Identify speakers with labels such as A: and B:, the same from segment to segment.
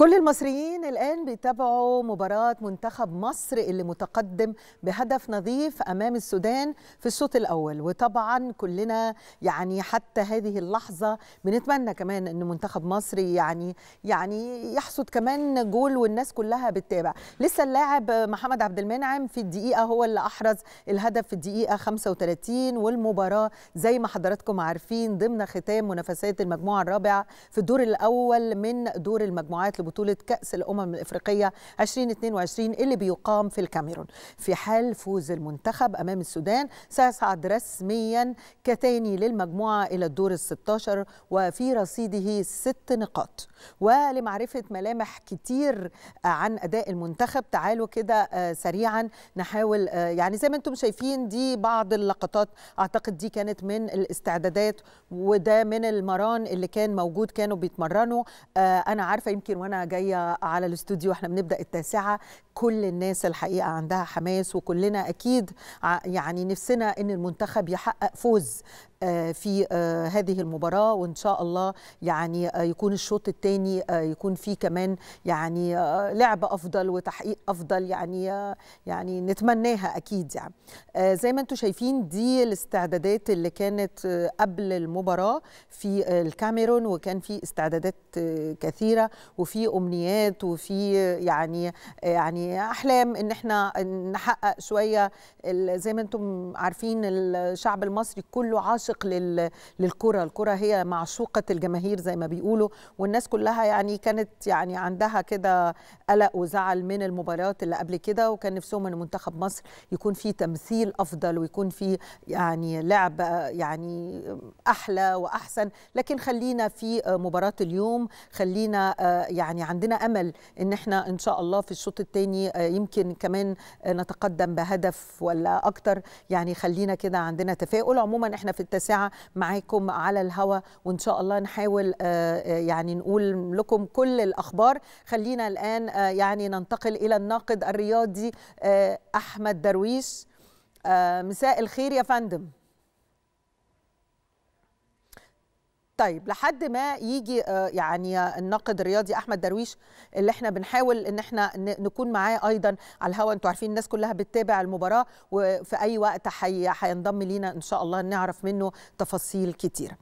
A: كل المصريين الآن بيتابعوا مباراة منتخب مصر اللي متقدم بهدف نظيف أمام السودان في الشوط الأول وطبعا كلنا يعني حتى هذه اللحظة بنتمنى كمان أن منتخب مصر يعني يعني يحصد كمان جول والناس كلها بتتابع لسه اللاعب محمد عبد المنعم في الدقيقة هو اللي أحرز الهدف في الدقيقة 35 والمباراة زي ما حضراتكم عارفين ضمن ختام منافسات المجموعة الرابعة في الدور الأول من دور المجموعات لبطولة كأس الأمم الإفريقية 2022 اللي بيقام في الكاميرون في حال فوز المنتخب أمام السودان سيصعد رسميا كتاني للمجموعة إلى الدور ال 16 وفي رصيده ست نقاط ولمعرفة ملامح كتير عن أداء المنتخب تعالوا كده سريعا نحاول يعني زي ما انتم شايفين دي بعض اللقطات أعتقد دي كانت من الاستعدادات وده من المران اللي كان موجود كانوا بيتمرنوا أنا عارفة يمكن وأنا جاية على الاستوديو احنا بنبدأ التاسعة كل الناس الحقيقة عندها حماس وكلنا أكيد يعني نفسنا أن المنتخب يحقق فوز في هذه المباراة وإن شاء الله يعني يكون الشوط الثاني يكون فيه كمان يعني لعب أفضل وتحقيق أفضل يعني يعني نتمناها أكيد يعني زي ما أنتم شايفين دي الاستعدادات اللي كانت قبل المباراة في الكاميرون وكان في استعدادات كثيرة وفي أمنيات وفي يعني يعني أحلام إن احنا نحقق شوية زي ما أنتم عارفين الشعب المصري كله عاشق عاشق للكرة الكرة هي معشوقة الجماهير زي ما بيقولوا والناس كلها يعني كانت يعني عندها كده قلق وزعل من المباريات اللي قبل كده وكان نفسهم ان منتخب مصر يكون فيه تمثيل افضل ويكون فيه يعني لعب يعني احلى واحسن لكن خلينا في مباراة اليوم خلينا يعني عندنا امل ان احنا ان شاء الله في الشوط الثاني يمكن كمان نتقدم بهدف ولا اكتر يعني خلينا كده عندنا تفاؤل عموما احنا في التسعة معاكم على الهوا وإن شاء الله نحاول يعني نقول لكم كل الأخبار خلينا الآن يعني ننتقل إلى الناقد الرياضي أحمد درويش مساء الخير يا فندم طيب لحد ما يجي يعني الناقد الرياضي احمد درويش اللي احنا بنحاول ان احنا نكون معاه ايضا على الهواء انتوا عارفين الناس كلها بتتابع المباراه وفي اي وقت هينضم لينا ان شاء الله نعرف منه تفاصيل كتيره.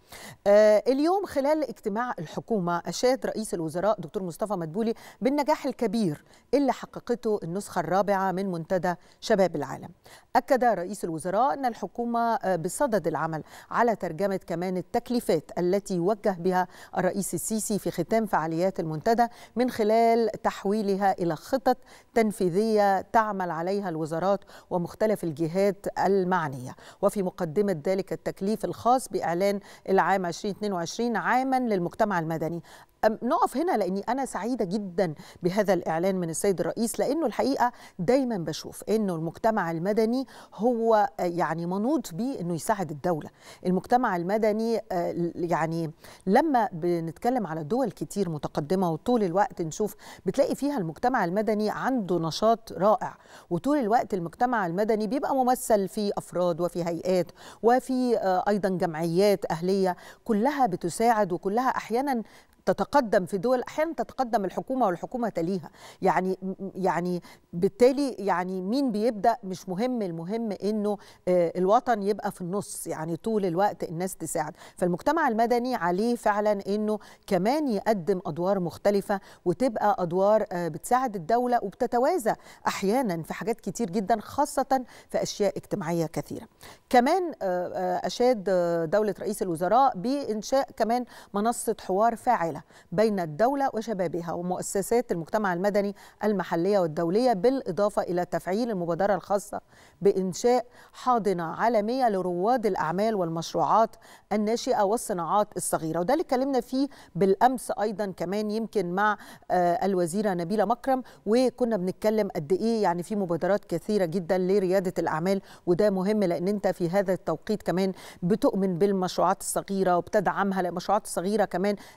A: اليوم خلال اجتماع الحكومه اشاد رئيس الوزراء دكتور مصطفى مدبولي بالنجاح الكبير اللي حققته النسخه الرابعه من منتدى شباب العالم. اكد رئيس الوزراء ان الحكومه بصدد العمل على ترجمه كمان التكليفات التي التي يوجه بها الرئيس السيسي في ختام فعاليات المنتدى من خلال تحويلها الى خطط تنفيذيه تعمل عليها الوزارات ومختلف الجهات المعنيه وفي مقدمه ذلك التكليف الخاص باعلان العام 2022 عاما للمجتمع المدني نقف هنا لاني انا سعيده جدا بهذا الاعلان من السيد الرئيس لانه الحقيقه دايما بشوف انه المجتمع المدني هو يعني منوط به انه يساعد الدوله المجتمع المدني يعني لما بنتكلم على دول كتير متقدمه وطول الوقت نشوف بتلاقي فيها المجتمع المدني عنده نشاط رائع وطول الوقت المجتمع المدني بيبقى ممثل في افراد وفي هيئات وفي ايضا جمعيات اهليه كلها بتساعد وكلها احيانا تتقدم في دول احيانا تتقدم الحكومه والحكومه تليها يعني يعني بالتالي يعني مين بيبدا مش مهم المهم انه الوطن يبقى في النص يعني طول الوقت الناس تساعد فالمجتمع المدني عليه فعلا انه كمان يقدم ادوار مختلفه وتبقى ادوار بتساعد الدوله وبتتوازى احيانا في حاجات كتير جدا خاصه في اشياء اجتماعيه كثيره كمان اشاد دوله رئيس الوزراء بانشاء كمان منصه حوار فاعله بين الدولة وشبابها ومؤسسات المجتمع المدني المحلية والدولية بالإضافة إلى تفعيل المبادرة الخاصة بإنشاء حاضنة عالمية لرواد الأعمال والمشروعات الناشئة والصناعات الصغيرة وده اللي اتكلمنا فيه بالأمس أيضا كمان يمكن مع الوزيرة نبيلة مكرم وكنا بنتكلم قد إيه يعني في مبادرات كثيرة جدا لريادة الأعمال وده مهم لأن أنت في هذا التوقيت كمان بتؤمن بالمشروعات الصغيرة وبتدعمها لأن المشروعات الصغيرة كمان انتشار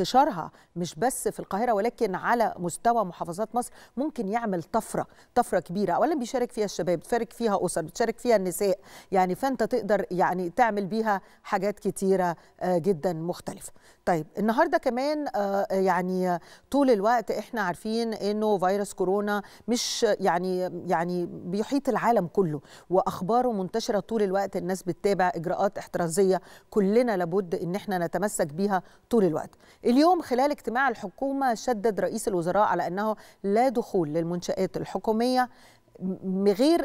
A: انتشارها مش بس في القاهره ولكن على مستوى محافظات مصر ممكن يعمل طفره طفره كبيره اولا بيشارك فيها الشباب بتشارك فيها اسر بتشارك فيها النساء يعني فانت تقدر يعني تعمل بيها حاجات كتيره جدا مختلفه طيب النهارده كمان يعني طول الوقت احنا عارفين انه فيروس كورونا مش يعني يعني بيحيط العالم كله واخباره منتشره طول الوقت الناس بتتابع اجراءات احترازيه كلنا لابد ان احنا نتمسك بيها طول الوقت اليوم خلال اجتماع الحكومه شدد رئيس الوزراء على انه لا دخول للمنشات الحكوميه غير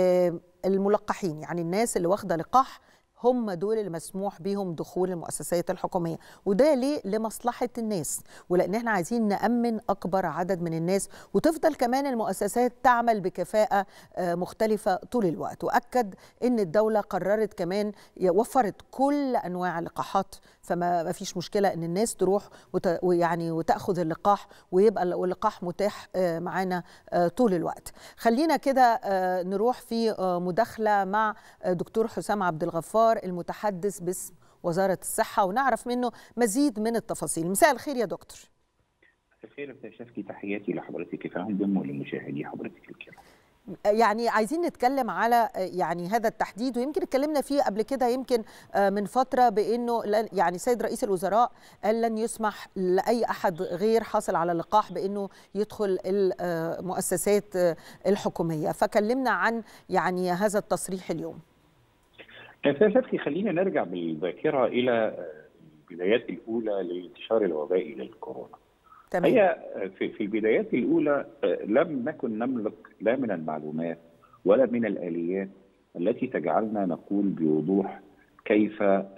A: الملقحين يعني الناس اللي واخده لقاح هم دول اللي مسموح بيهم دخول المؤسسات الحكوميه وده ليه لمصلحه الناس ولان احنا عايزين نامن اكبر عدد من الناس وتفضل كمان المؤسسات تعمل بكفاءه مختلفه طول الوقت واكد ان الدوله قررت كمان وفرت كل انواع اللقاحات فما فيش مشكله ان الناس تروح ويعني وتاخذ اللقاح ويبقى اللقاح متاح معانا طول الوقت خلينا كده نروح في مداخله مع دكتور حسام عبد الغفار المتحدث باسم وزاره الصحه ونعرف منه مزيد من التفاصيل مساء الخير يا دكتور
B: الخير استاذ شفكي تحياتي لحضرتك فهم ولمشاهدي حضرتك الكرام
A: يعني عايزين نتكلم على يعني هذا التحديد ويمكن اتكلمنا فيه قبل كده يمكن من فتره بانه يعني سيد رئيس الوزراء قال لن يسمح لاي احد غير حاصل على اللقاح بانه يدخل المؤسسات الحكوميه فكلمنا عن يعني هذا التصريح اليوم
B: استاذ فتحي خلينا نرجع بالذاكره الى البدايات الاولى لانتشار الوباء للكورونا تمام. هي في في البدايات الاولى لم نكن نملك لا من المعلومات ولا من الاليات التي تجعلنا نقول بوضوح كيف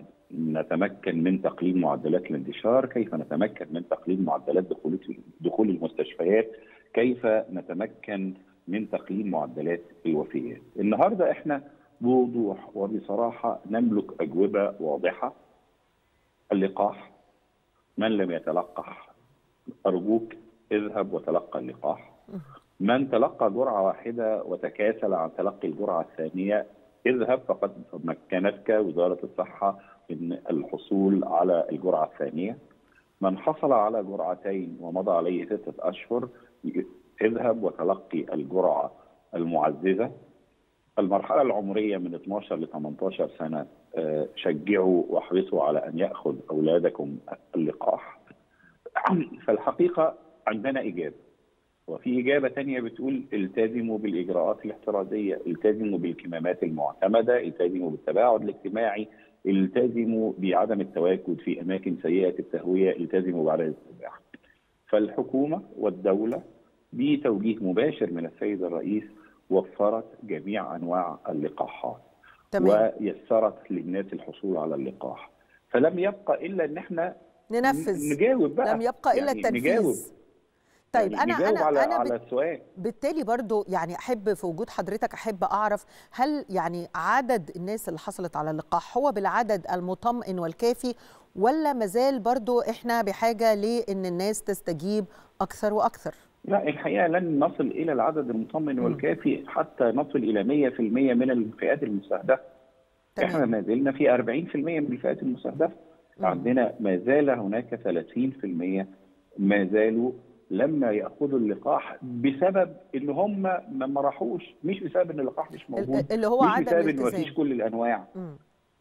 B: نتمكن من تقليل معدلات الانتشار، كيف نتمكن من تقليل معدلات دخول دخول المستشفيات، كيف نتمكن من تقليل معدلات الوفيات. النهارده احنا بوضوح وبصراحه نملك اجوبه واضحه اللقاح من لم يتلقح أرجوك اذهب وتلقى اللقاح من تلقى جرعة واحدة وتكاسل عن تلقي الجرعة الثانية اذهب فقد مكنتك وزارة الصحة من الحصول على الجرعة الثانية من حصل على جرعتين ومضى عليه ستة أشهر اذهب وتلقي الجرعة المعززة المرحلة العمرية من 12 ل 18 سنة شجعوا واحرصوا على أن يأخذ أولادكم اللقاح فالحقيقة عندنا إجابة وفي إجابة تانية بتقول التزموا بالإجراءات الاحترازية التزموا بالكمامات المعتمدة التزموا بالتباعد الاجتماعي التزموا بعدم التواجد في أماكن سيئة التهوية التزموا بعدد السباحة فالحكومة والدولة بتوجيه مباشر من السيد الرئيس وفرت جميع أنواع اللقاحات تمام. ويسرت للناس الحصول على اللقاح فلم يبقى إلا أن احنا
A: ننفذ
B: نجاوب بقى
A: لم يبقى الا
B: يعني
A: التنفيذ
B: نجاوب.
A: طيب
B: يعني
A: انا
B: نجاوب
A: انا
B: على
A: انا
B: على
A: بت-
B: السؤال
A: بالتالي برضو يعني احب في وجود حضرتك احب اعرف هل يعني عدد الناس اللي حصلت على اللقاح هو بالعدد المطمئن والكافي ولا مازال برضو احنا بحاجه لان الناس تستجيب اكثر واكثر
B: لا الحقيقه لن نصل الى العدد المطمئن والكافي حتى نصل الى 100% من الفئات المستهدفه احنا
A: تمام
B: ما زلنا في 40% من الفئات المستهدفه
A: مم.
B: عندنا ما زال هناك 30% ما زالوا لما ياخذوا اللقاح بسبب ان هم ما ما راحوش مش بسبب ان اللقاح مش موجود
A: ال- اللي هو
B: مش
A: عدم
B: بسبب ان
A: الالتزام
B: مفيش كل الانواع
A: مم.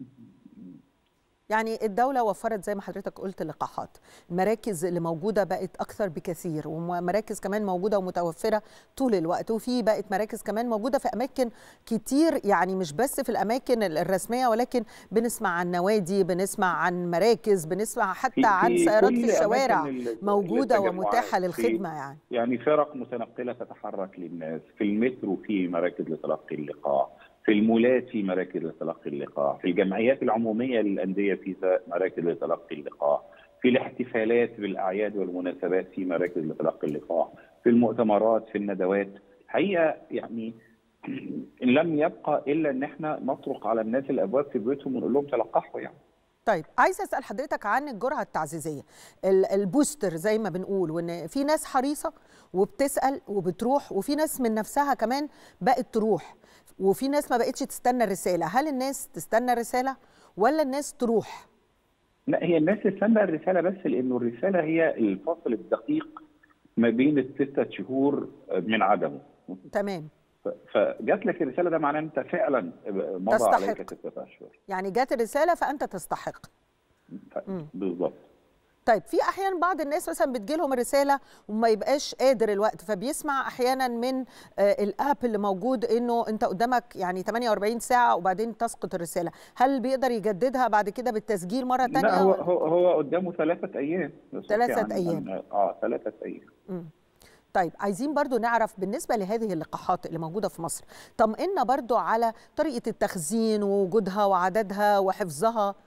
A: يعني الدولة وفرت زي ما حضرتك قلت اللقاحات المراكز اللي موجودة بقت أكثر بكثير ومراكز كمان موجودة ومتوفرة طول الوقت وفي بقت مراكز كمان موجودة في أماكن كتير يعني مش بس في الأماكن الرسمية ولكن بنسمع عن نوادي بنسمع عن مراكز بنسمع
B: في
A: حتى عن
B: في
A: سيارات
B: كل
A: في الشوارع
B: أماكن ال-
A: موجودة
B: التجمعات،
A: ومتاحة
B: في-
A: للخدمة يعني
B: يعني فرق متنقله تتحرك للناس في المترو في مراكز لتلقي اللقاح في المولات في مراكز لتلقي اللقاح في الجمعيات العموميه للانديه في مراكز لتلقي اللقاح في الاحتفالات بالاعياد والمناسبات في مراكز لتلقي اللقاح في المؤتمرات في الندوات حقيقه يعني لم يبقى الا ان احنا نطرق على الناس الابواب في بيوتهم ونقول لهم تلقحوا يعني
A: طيب عايزه اسال حضرتك عن الجرعه التعزيزيه ال- البوستر زي ما بنقول وان في ناس حريصه وبتسال وبتروح وفي ناس من نفسها كمان بقت تروح وفي ناس ما بقتش تستنى الرساله هل الناس تستنى الرساله ولا الناس تروح
B: لا هي الناس تستنى الرساله بس لانه الرساله هي الفصل الدقيق ما بين الستة شهور من عدمه
A: تمام
B: فجات لك الرساله ده معناه انت فعلا مضى
A: تستحق.
B: عليك ستة اشهر
A: يعني جات الرساله فانت تستحق
B: بالظبط
A: طيب في احيانا بعض الناس مثلا بتجي لهم الرساله وما يبقاش قادر الوقت فبيسمع احيانا من آه الاب اللي موجود انه انت قدامك يعني 48 ساعه وبعدين تسقط الرساله هل بيقدر يجددها بعد كده بالتسجيل مره ثانيه
B: لا هو هو, هو قدامه ثلاثه ايام
A: ثلاثه يعني ايام
B: اه ثلاثه ايام
A: مم. طيب عايزين برضو نعرف بالنسبة لهذه اللقاحات اللي موجودة في مصر طمئنا برضو على طريقة التخزين ووجودها وعددها وحفظها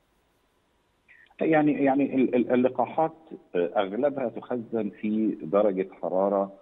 B: يعني يعني اللقاحات اغلبها تخزن في درجه حراره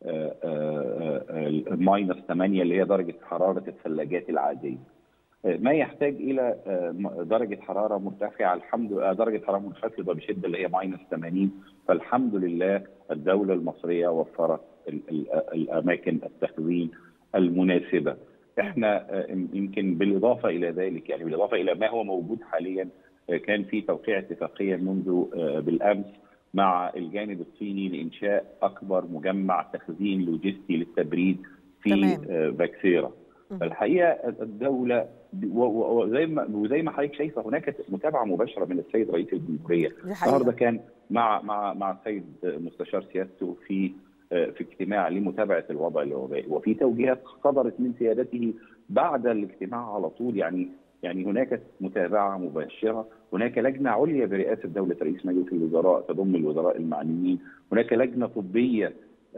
B: ماينس 8 اللي هي درجه حراره الثلاجات العاديه. ما يحتاج الى درجه حراره مرتفعه الحمد لله درجه حراره منخفضه بشده اللي هي ماينس 80 فالحمد لله الدوله المصريه وفرت الاماكن التخزين المناسبه. احنا يمكن بالاضافه الى ذلك يعني بالاضافه الى ما هو موجود حاليا كان في توقيع اتفاقيه منذ بالامس مع الجانب الصيني لانشاء اكبر مجمع تخزين لوجستي للتبريد في تمام. باكسيرا فالحقيقه الدوله وزي ما وزي ما حضرتك شايفه هناك متابعه مباشره من السيد رئيس الجمهوريه النهارده كان مع مع مع السيد مستشار سيادته في في اجتماع لمتابعه الوضع الوبائي وفي توجيهات صدرت من سيادته بعد الاجتماع على طول يعني يعني هناك متابعه مباشره، هناك لجنه عليا برئاسه دوله رئيس مجلس الوزراء تضم الوزراء المعنيين، هناك لجنه طبيه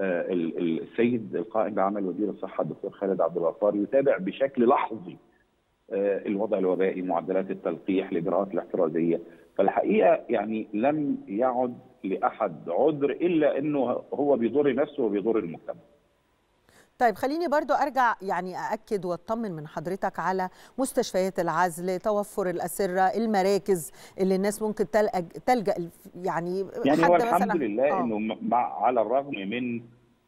B: السيد القائم بعمل وزير الصحه الدكتور خالد عبد الغفار يتابع بشكل لحظي الوضع الوبائي، معدلات التلقيح، الاجراءات الاحترازيه، فالحقيقه يعني لم يعد لاحد عذر الا انه هو بيضر نفسه وبيضر المجتمع.
A: طيب خليني برضو أرجع يعني أأكد وأطمن من حضرتك على مستشفيات العزل توفر الأسرة المراكز اللي الناس ممكن تلجأ يعني
B: يعني هو الحمد لله آه. أنه مع على الرغم من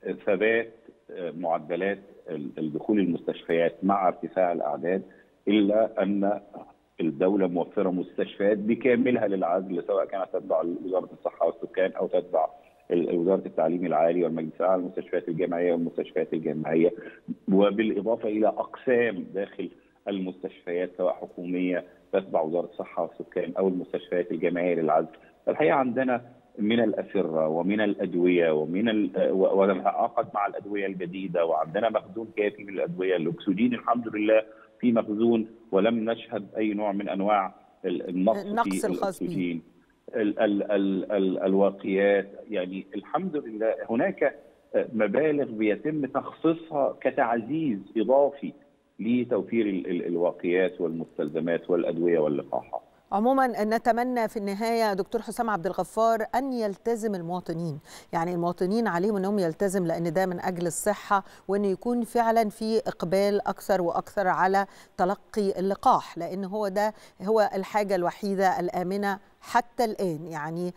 B: ثبات معدلات الدخول المستشفيات مع ارتفاع الأعداد إلا أن الدولة موفرة مستشفيات بكاملها للعزل سواء كانت تتبع وزارة الصحة والسكان أو تتبع وزاره التعليم العالي والمجلس الاعلى للمستشفيات الجامعيه والمستشفيات الجامعيه وبالاضافه الى اقسام داخل المستشفيات سواء حكوميه تتبع وزاره الصحه والسكان او المستشفيات الجامعيه للعزل فالحقيقه عندنا من الاسره ومن الادويه ومن ال... ونتعاقد مع الادويه الجديده وعندنا مخزون كافي من الادويه الاكسجين الحمد لله في مخزون ولم نشهد اي نوع من انواع النقص,
A: النقص
B: في
A: الخاص
B: الاكسجين ال ال ال ال الواقيات يعني الحمد لله هناك مبالغ بيتم تخصيصها كتعزيز اضافي لتوفير الواقيات والمستلزمات والادويه واللقاحات.
A: عموما نتمنى في النهايه دكتور حسام عبد الغفار ان يلتزم المواطنين، يعني المواطنين عليهم انهم يلتزم لان ده من اجل الصحه وان يكون فعلا في اقبال اكثر واكثر على تلقي اللقاح لان هو ده هو الحاجه الوحيده الامنه حتى الان يعني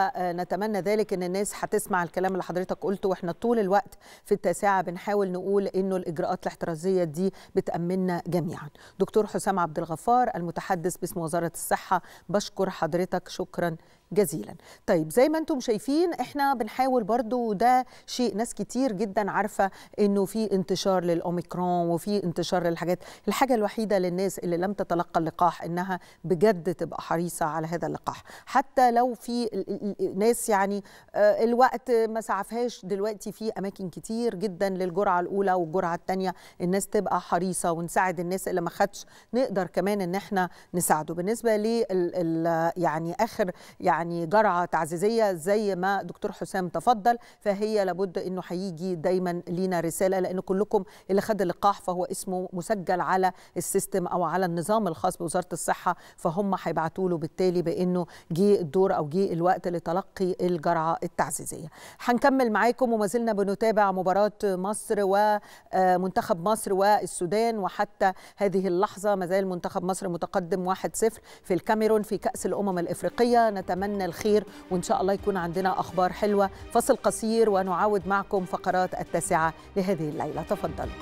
A: فنتمنى ذلك ان الناس هتسمع الكلام اللي حضرتك قلته واحنا طول الوقت في التاسعه بنحاول نقول انه الاجراءات الاحترازيه دي بتامننا جميعا. دكتور حسام عبد الغفار المتحدث باسم وزاره الصحه بشكر حضرتك شكرا جزيلا طيب زي ما انتم شايفين احنا بنحاول برضو ده شيء ناس كتير جدا عارفة انه في انتشار للأوميكرون وفي انتشار للحاجات الحاجة الوحيدة للناس اللي لم تتلقى اللقاح انها بجد تبقى حريصة على هذا اللقاح حتى لو في ناس يعني الوقت ما سعفهاش دلوقتي في اماكن كتير جدا للجرعة الاولى والجرعة الثانية الناس تبقى حريصة ونساعد الناس اللي ما خدش نقدر كمان ان احنا نساعده بالنسبة لي يعني اخر يعني يعني جرعه تعزيزيه زي ما دكتور حسام تفضل فهي لابد انه هيجي دايما لينا رساله لان كلكم اللي خد اللقاح فهو اسمه مسجل على السيستم او على النظام الخاص بوزاره الصحه فهم هيبعتوا له بالتالي بانه جه الدور او جه الوقت لتلقي الجرعه التعزيزيه. هنكمل معاكم وما زلنا بنتابع مباراه مصر ومنتخب مصر والسودان وحتى هذه اللحظه ما زال منتخب مصر متقدم 1-0 في الكاميرون في كاس الامم الافريقيه نتمنى نتمنى الخير وإن شاء الله يكون عندنا أخبار حلوة فصل قصير ونعاود معكم فقرات التاسعة لهذه الليلة تفضلوا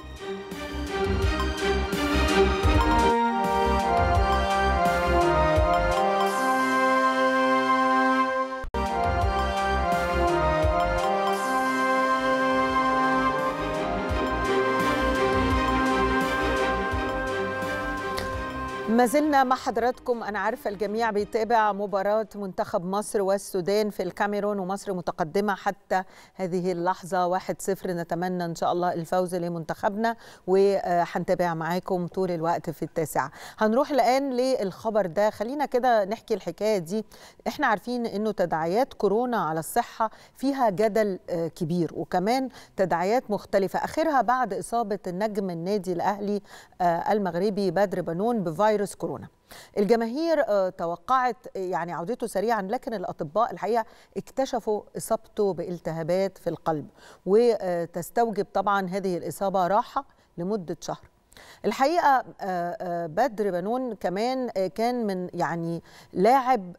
A: ما زلنا مع حضراتكم أنا عارفة الجميع بيتابع مباراة منتخب مصر والسودان في الكاميرون ومصر متقدمة حتى هذه اللحظة 1-0 نتمنى إن شاء الله الفوز لمنتخبنا وهنتابع معاكم طول الوقت في التاسعة هنروح الآن للخبر ده خلينا كده نحكي الحكاية دي احنا عارفين إنه تداعيات كورونا على الصحة فيها جدل كبير وكمان تداعيات مختلفة آخرها بعد إصابة النجم النادي الأهلي المغربي بدر بنون بفيروس فيروس كورونا الجماهير توقعت يعني عودته سريعا لكن الاطباء الحقيقه اكتشفوا اصابته بالتهابات في القلب وتستوجب طبعا هذه الاصابه راحه لمده شهر الحقيقه بدر بنون كمان كان من يعني لاعب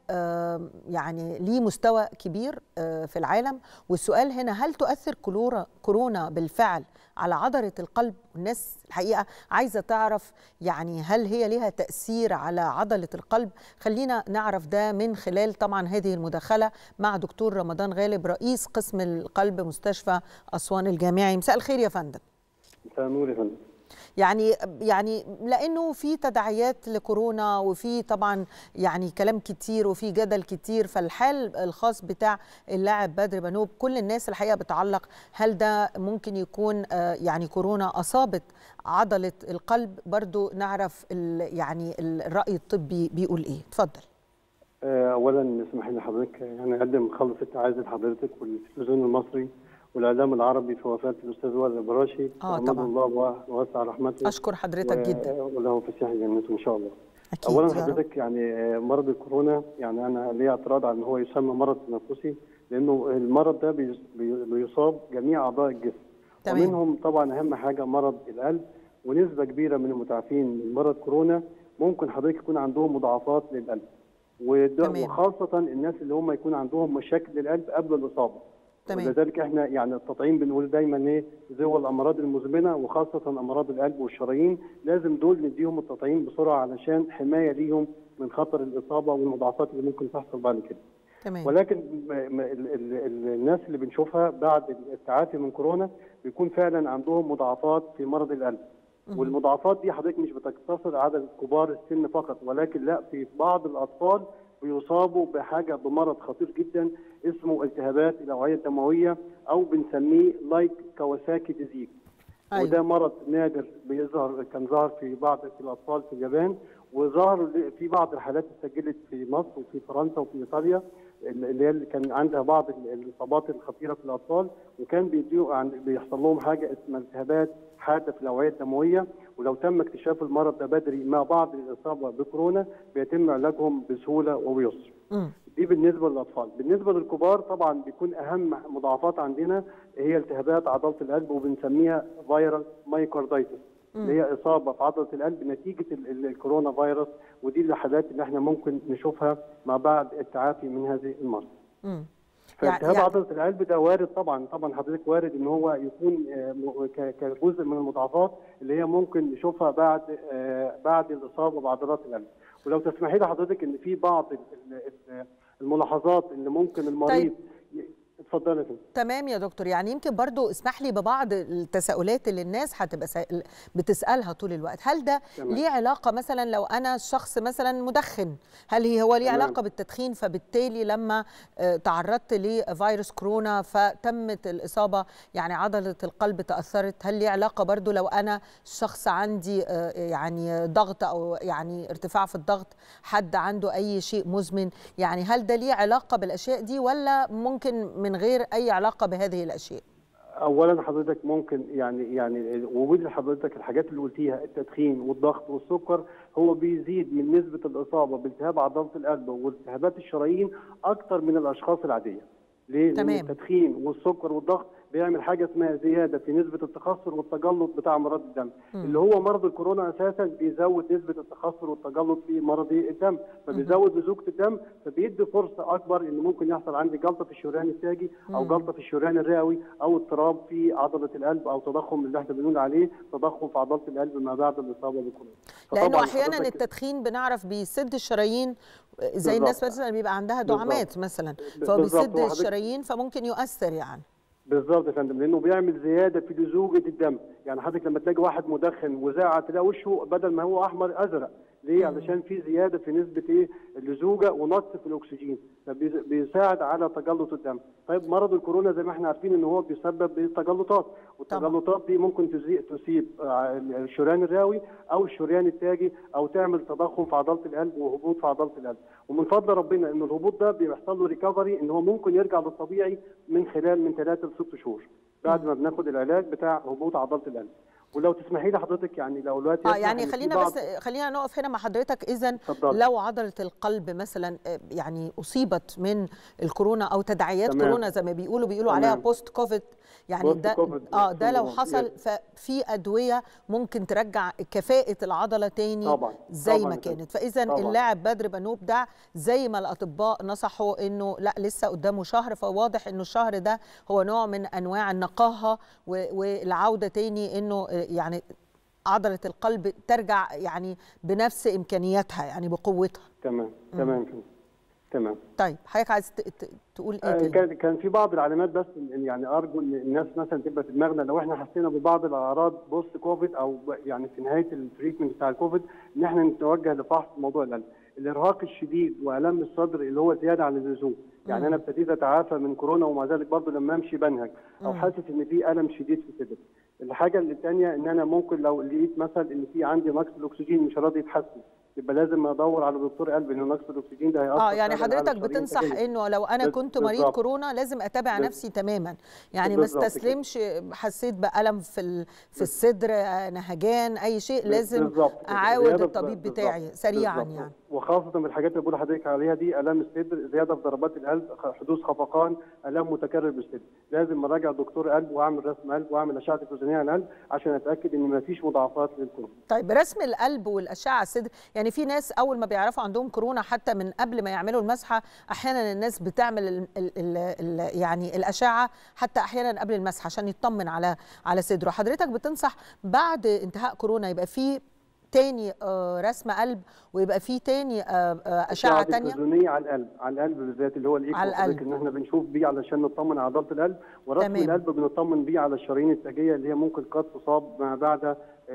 A: يعني ليه مستوى كبير في العالم والسؤال هنا هل تؤثر كورونا بالفعل على عضله القلب والناس الحقيقه عايزه تعرف يعني هل هي لها تاثير على عضله القلب خلينا نعرف ده من خلال طبعا هذه المداخله مع دكتور رمضان غالب رئيس قسم القلب مستشفى اسوان الجامعي مساء الخير يا فندم
C: مساء النور يا فندم
A: يعني يعني لانه في تداعيات لكورونا وفي طبعا يعني كلام كتير وفي جدل كتير فالحال الخاص بتاع اللاعب بدر بنوب كل الناس الحقيقه بتعلق هل ده ممكن يكون يعني كورونا اصابت عضله القلب برضو نعرف يعني الراي الطبي بيقول ايه اتفضل
C: اولا اسمح لي حضرتك يعني اقدم خلص التعازي لحضرتك والتلفزيون المصري والاعلام العربي في وفاه الاستاذ وائل البراشي
A: اه طبعا
C: الله ووسع رحمته
A: اشكر حضرتك
C: و...
A: جدا
C: وله فسيح جنته ان شاء الله
A: أكيد
C: اولا حضرتك يعني مرض الكورونا يعني انا لي اعتراض على ان هو يسمى مرض تنفسي لانه المرض ده بي... بيصاب جميع اعضاء الجسم
A: تمام.
C: ومنهم طبعا اهم حاجه مرض القلب ونسبه كبيره من المتعافين من مرض كورونا ممكن حضرتك يكون عندهم مضاعفات للقلب
A: تمام.
C: وخاصه الناس اللي هم يكون عندهم مشاكل للقلب قبل الاصابه
A: تمام.
C: ولذلك احنا يعني التطعيم بنقول دايما ايه ذوي الامراض المزمنه وخاصه امراض القلب والشرايين لازم دول نديهم التطعيم بسرعه علشان حمايه ليهم من خطر الاصابه والمضاعفات اللي ممكن تحصل بعد كده.
A: تمام
C: ولكن م- م- ال- ال- ال- الناس اللي بنشوفها بعد التعافي من كورونا بيكون فعلا عندهم مضاعفات في مرض القلب. والمضاعفات دي حضرتك مش بتقتصر على كبار السن فقط ولكن لا في بعض الاطفال بيصابوا بحاجه بمرض خطير جدا اسمه التهابات الاوعيه الدمويه او بنسميه لايك كawasaki ديزيز
A: أيوة.
C: وده مرض نادر بيظهر كان ظهر في بعض في الاطفال في اليابان وظهر في بعض الحالات اتسجلت في مصر وفي فرنسا وفي ايطاليا اللي هي اللي كان عندها بعض الاصابات الخطيره في الاطفال وكان بيديو عن بيحصل لهم حاجه اسمها التهابات حاده في الاوعيه الدمويه ولو تم اكتشاف المرض ده بدري مع بعض الاصابه بكورونا بيتم علاجهم بسهوله وبيسر.
A: مم.
C: دي بالنسبه للاطفال، بالنسبه للكبار طبعا بيكون اهم مضاعفات عندنا هي التهابات عضله القلب وبنسميها فيروس مايكاردايتس اللي هي اصابه في عضله القلب نتيجه ال- ال- الكورونا فيروس ودي الحالات اللي احنا ممكن نشوفها ما بعد التعافي من هذه المرض.
A: مم.
C: فالتهاب
A: يعني-
C: عضله القلب ده وارد طبعا طبعا حضرتك وارد ان هو يكون آه، م- ك- كجزء من المضاعفات اللي هي ممكن نشوفها بعد آه، بعد الاصابه بعضلات القلب ولو تسمحي لي حضرتك ان في بعض ال- ال- الملاحظات اللي ممكن المريض ي- اتفضلي يا فندم.
A: تمام يا دكتور يعني يمكن برضو اسمح لي ببعض التساؤلات اللي الناس هتبقى سا- بتسألها طول الوقت هل ده
C: تمام.
A: ليه علاقة مثلا لو أنا شخص مثلا مدخن هل هي هو ليه
C: تمام.
A: علاقة بالتدخين فبالتالي لما آه، تعرضت لفيروس كورونا فتمت الإصابة يعني عضلة القلب تأثرت هل ليه علاقة برضو لو أنا شخص عندي آه، يعني ضغط أو يعني ارتفاع في الضغط حد عنده أي شيء مزمن يعني هل ده ليه علاقة بالأشياء دي ولا ممكن من غير أي علاقة بهذه الأشياء
C: اولا حضرتك ممكن يعني يعني وجود حضرتك الحاجات اللي قلتيها التدخين والضغط والسكر هو بيزيد من نسبه الاصابه بالتهاب عضله القلب والتهابات الشرايين اكتر من الاشخاص العاديه. ليه؟
A: تمام.
C: لان التدخين والسكر والضغط بيعمل حاجه اسمها زياده في نسبه التخثر والتجلط بتاع امراض الدم
A: مم.
C: اللي هو مرض الكورونا اساسا بيزود نسبه التخثر والتجلط في مرض الدم فبيزود لزوجه الدم فبيدي فرصه اكبر ان ممكن يحصل عندي جلطه في الشريان التاجي او
A: مم.
C: جلطه في الشريان الرئوي او اضطراب في عضله القلب او تضخم اللي احنا بنقول عليه تضخم في عضله القلب ما بعد الاصابه بالكورونا
A: لانه
C: فطبعاً
A: احيانا
C: حضرتك-
A: التدخين بنعرف بيسد الشرايين زي
C: بالظبط.
A: الناس مثلا بيبقى عندها
C: بالظبط.
A: دعامات مثلا
C: بالظبط.
A: فهو بيسد
C: هو حضرتك-
A: الشرايين فممكن يؤثر يعني
C: بالظبط يا فندم لانه بيعمل زياده في لزوجه الدم يعني حضرتك لما تلاقي واحد مدخن وزاعه تلاقي وشه بدل ما هو احمر ازرق ليه؟ علشان في زياده في نسبه ايه؟ اللزوجه ونقص في الاكسجين فبيساعد على تجلط الدم. طيب مرض الكورونا زي ما احنا عارفين ان هو بيسبب بالتجلطات والتجلطات دي ممكن تصيب الشريان الرئوي او الشريان التاجي او تعمل تضخم في عضله القلب وهبوط في عضله القلب. ومن فضل ربنا ان الهبوط ده بيحصل له ريكفري ان هو ممكن يرجع للطبيعي من خلال من ثلاثه لست شهور بعد ما بناخد العلاج بتاع هبوط عضله القلب. ولو تسمحي لي حضرتك يعني لو دلوقتي
A: اه يعني خلينا بس خلينا نقف هنا مع حضرتك اذا لو عضله القلب مثلا يعني اصيبت من الكورونا او تداعيات تمام. كورونا زي ما بيقولوا بيقولوا تمام. عليها بوست كوفيد يعني ده اه ده لو حصل ففي ادويه ممكن ترجع كفاءه العضله تاني
C: طبعا.
A: زي
C: طبعا.
A: ما كانت فاذا اللاعب بدر بنوب ده زي ما الاطباء نصحوا انه لا لسه قدامه شهر فواضح انه الشهر ده هو نوع من انواع النقاهه والعوده تاني انه يعني عضله القلب ترجع يعني بنفس امكانياتها يعني بقوتها
C: تمام تمام تمام
A: طيب حضرتك عايز تقول ايه
C: تاني؟ كان كان في بعض العلامات بس يعني ارجو ان الناس مثلا تبقى في دماغنا لو احنا حسينا ببعض الاعراض بوست كوفيد او يعني في نهايه التريتمنت بتاع الكوفيد ان احنا نتوجه لفحص موضوع القلب الارهاق الشديد والام الصدر اللي هو زياده عن اللزوم يعني انا ابتديت اتعافى من كورونا ومع ذلك برضه لما امشي بنهج او حاسس ان في الم شديد في صدري الحاجه الثانيه ان انا ممكن لو لقيت مثلا ان في عندي نقص الاكسجين مش راضي يتحسن يبقى لازم ادور على دكتور قلب لان نقص الاكسجين ده هيأثر
A: اه يعني حضرتك بتنصح انه لو انا كنت مريض كورونا لازم اتابع بالزبط. نفسي تماما يعني ما استسلمش حسيت بالم في في الصدر نهجان اي شيء لازم بالزبط. اعاود الطبيب بتاعي سريعا
C: بالزبط.
A: يعني
C: وخاصه من الحاجات اللي بقول لحضرتك عليها دي الام الصدر زياده في ضربات القلب حدوث خفقان الام متكرر بالصدر لازم اراجع دكتور قلب واعمل رسم قلب واعمل اشعه تلفزيونيه على القلب عشان اتاكد ان ما فيش مضاعفات للكورونا
A: طيب رسم القلب والاشعه على الصدر يعني في ناس اول ما بيعرفوا عندهم كورونا حتى من قبل ما يعملوا المسحه احيانا الناس بتعمل ال ال ال ال يعني الاشعه حتى احيانا قبل المسحه عشان يطمن على على صدره حضرتك بتنصح بعد انتهاء كورونا يبقى في تاني رسم قلب ويبقى فيه تاني اشعه تانية
C: تلفزيونيه على القلب على القلب بالذات اللي هو الايكو
A: على القلب
C: ان احنا بنشوف بيه علشان نطمن على عضله القلب ورسم تمام. القلب بنطمن بيه على الشرايين التاجيه اللي هي ممكن قد تصاب ما بعد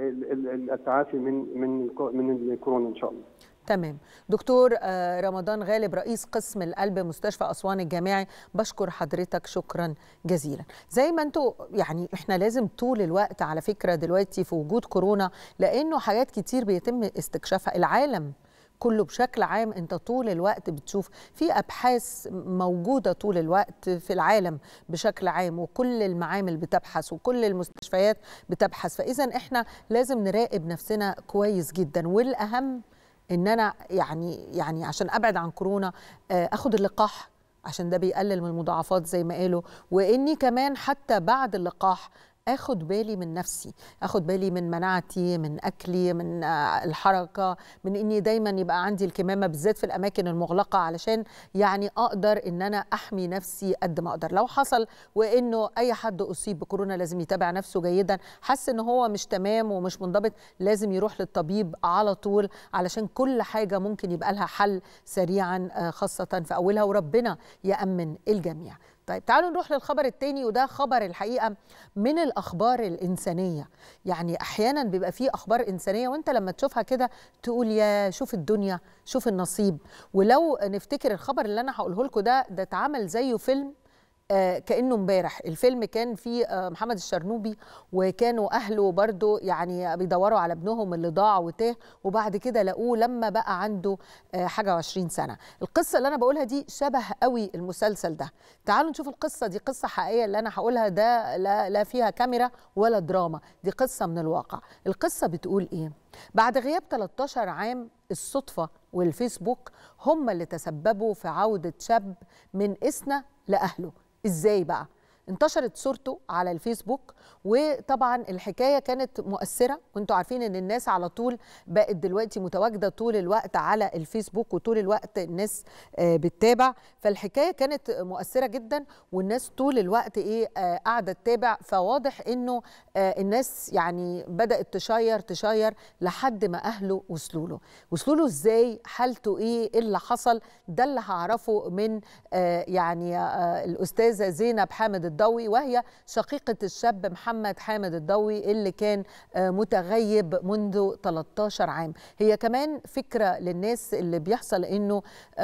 C: التعافي من من من الكورونا ان شاء الله
A: تمام دكتور رمضان غالب رئيس قسم القلب مستشفى اسوان الجامعي بشكر حضرتك شكرا جزيلا زي ما انتوا يعني احنا لازم طول الوقت على فكره دلوقتي في وجود كورونا لانه حاجات كتير بيتم استكشافها العالم كله بشكل عام انت طول الوقت بتشوف في ابحاث موجوده طول الوقت في العالم بشكل عام وكل المعامل بتبحث وكل المستشفيات بتبحث فاذا احنا لازم نراقب نفسنا كويس جدا والاهم ان انا يعني يعني عشان ابعد عن كورونا اخد اللقاح عشان ده بيقلل من المضاعفات زي ما قالوا واني كمان حتى بعد اللقاح اخد بالي من نفسي اخد بالي من مناعتي من اكلي من الحركه من اني دايما يبقى عندي الكمامه بالذات في الاماكن المغلقه علشان يعني اقدر ان انا احمي نفسي قد ما اقدر لو حصل وانه اي حد اصيب بكورونا لازم يتابع نفسه جيدا حس ان هو مش تمام ومش منضبط لازم يروح للطبيب على طول علشان كل حاجه ممكن يبقى لها حل سريعا خاصه في اولها وربنا يامن الجميع طيب تعالوا نروح للخبر التاني وده خبر الحقيقه من الاخبار الانسانيه يعني احيانا بيبقى فيه اخبار انسانيه وانت لما تشوفها كده تقول يا شوف الدنيا شوف النصيب ولو نفتكر الخبر اللي انا هقوله لكم ده ده اتعمل زيه فيلم آه كانه امبارح الفيلم كان فيه آه محمد الشرنوبي وكانوا اهله برضو يعني بيدوروا على ابنهم اللي ضاع وتاه وبعد كده لقوه لما بقى عنده آه حاجه و20 سنه القصه اللي انا بقولها دي شبه قوي المسلسل ده تعالوا نشوف القصه دي قصه حقيقيه اللي انا هقولها ده لا, لا فيها كاميرا ولا دراما دي قصه من الواقع القصه بتقول ايه بعد غياب 13 عام الصدفه والفيسبوك هم اللي تسببوا في عوده شاب من اسنا لاهله ازاي بقى انتشرت صورته على الفيسبوك وطبعا الحكايه كانت مؤثره وانتوا عارفين ان الناس على طول بقت دلوقتي متواجده طول الوقت على الفيسبوك وطول الوقت الناس بتتابع فالحكايه كانت مؤثره جدا والناس طول الوقت ايه قاعده تتابع فواضح انه الناس يعني بدات تشير تشير لحد ما اهله وصلوا له وصلوا له ازاي حالته ايه ايه اللي حصل ده اللي هعرفه من يعني الاستاذه زينب حامد الضوي وهي شقيقة الشاب محمد حامد الضوي اللي كان متغيب منذ 13 عام هي كمان فكرة للناس اللي بيحصل انه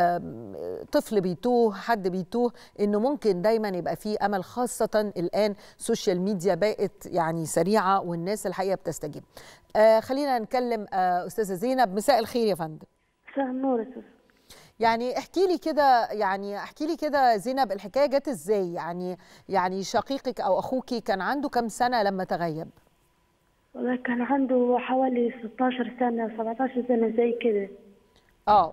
A: طفل بيتوه حد بيتوه انه ممكن دايما يبقى فيه امل خاصة الان سوشيال ميديا بقت يعني سريعة والناس الحقيقة بتستجيب خلينا نكلم استاذة زينب مساء الخير يا فندم
D: مساء النور استاذ
A: يعني احكي لي كده يعني احكي لي كده زينب الحكايه جت ازاي يعني يعني شقيقك او اخوك كان عنده كام سنه لما تغيب
D: والله كان عنده حوالي 16 سنه 17 سنه زي كده
A: اه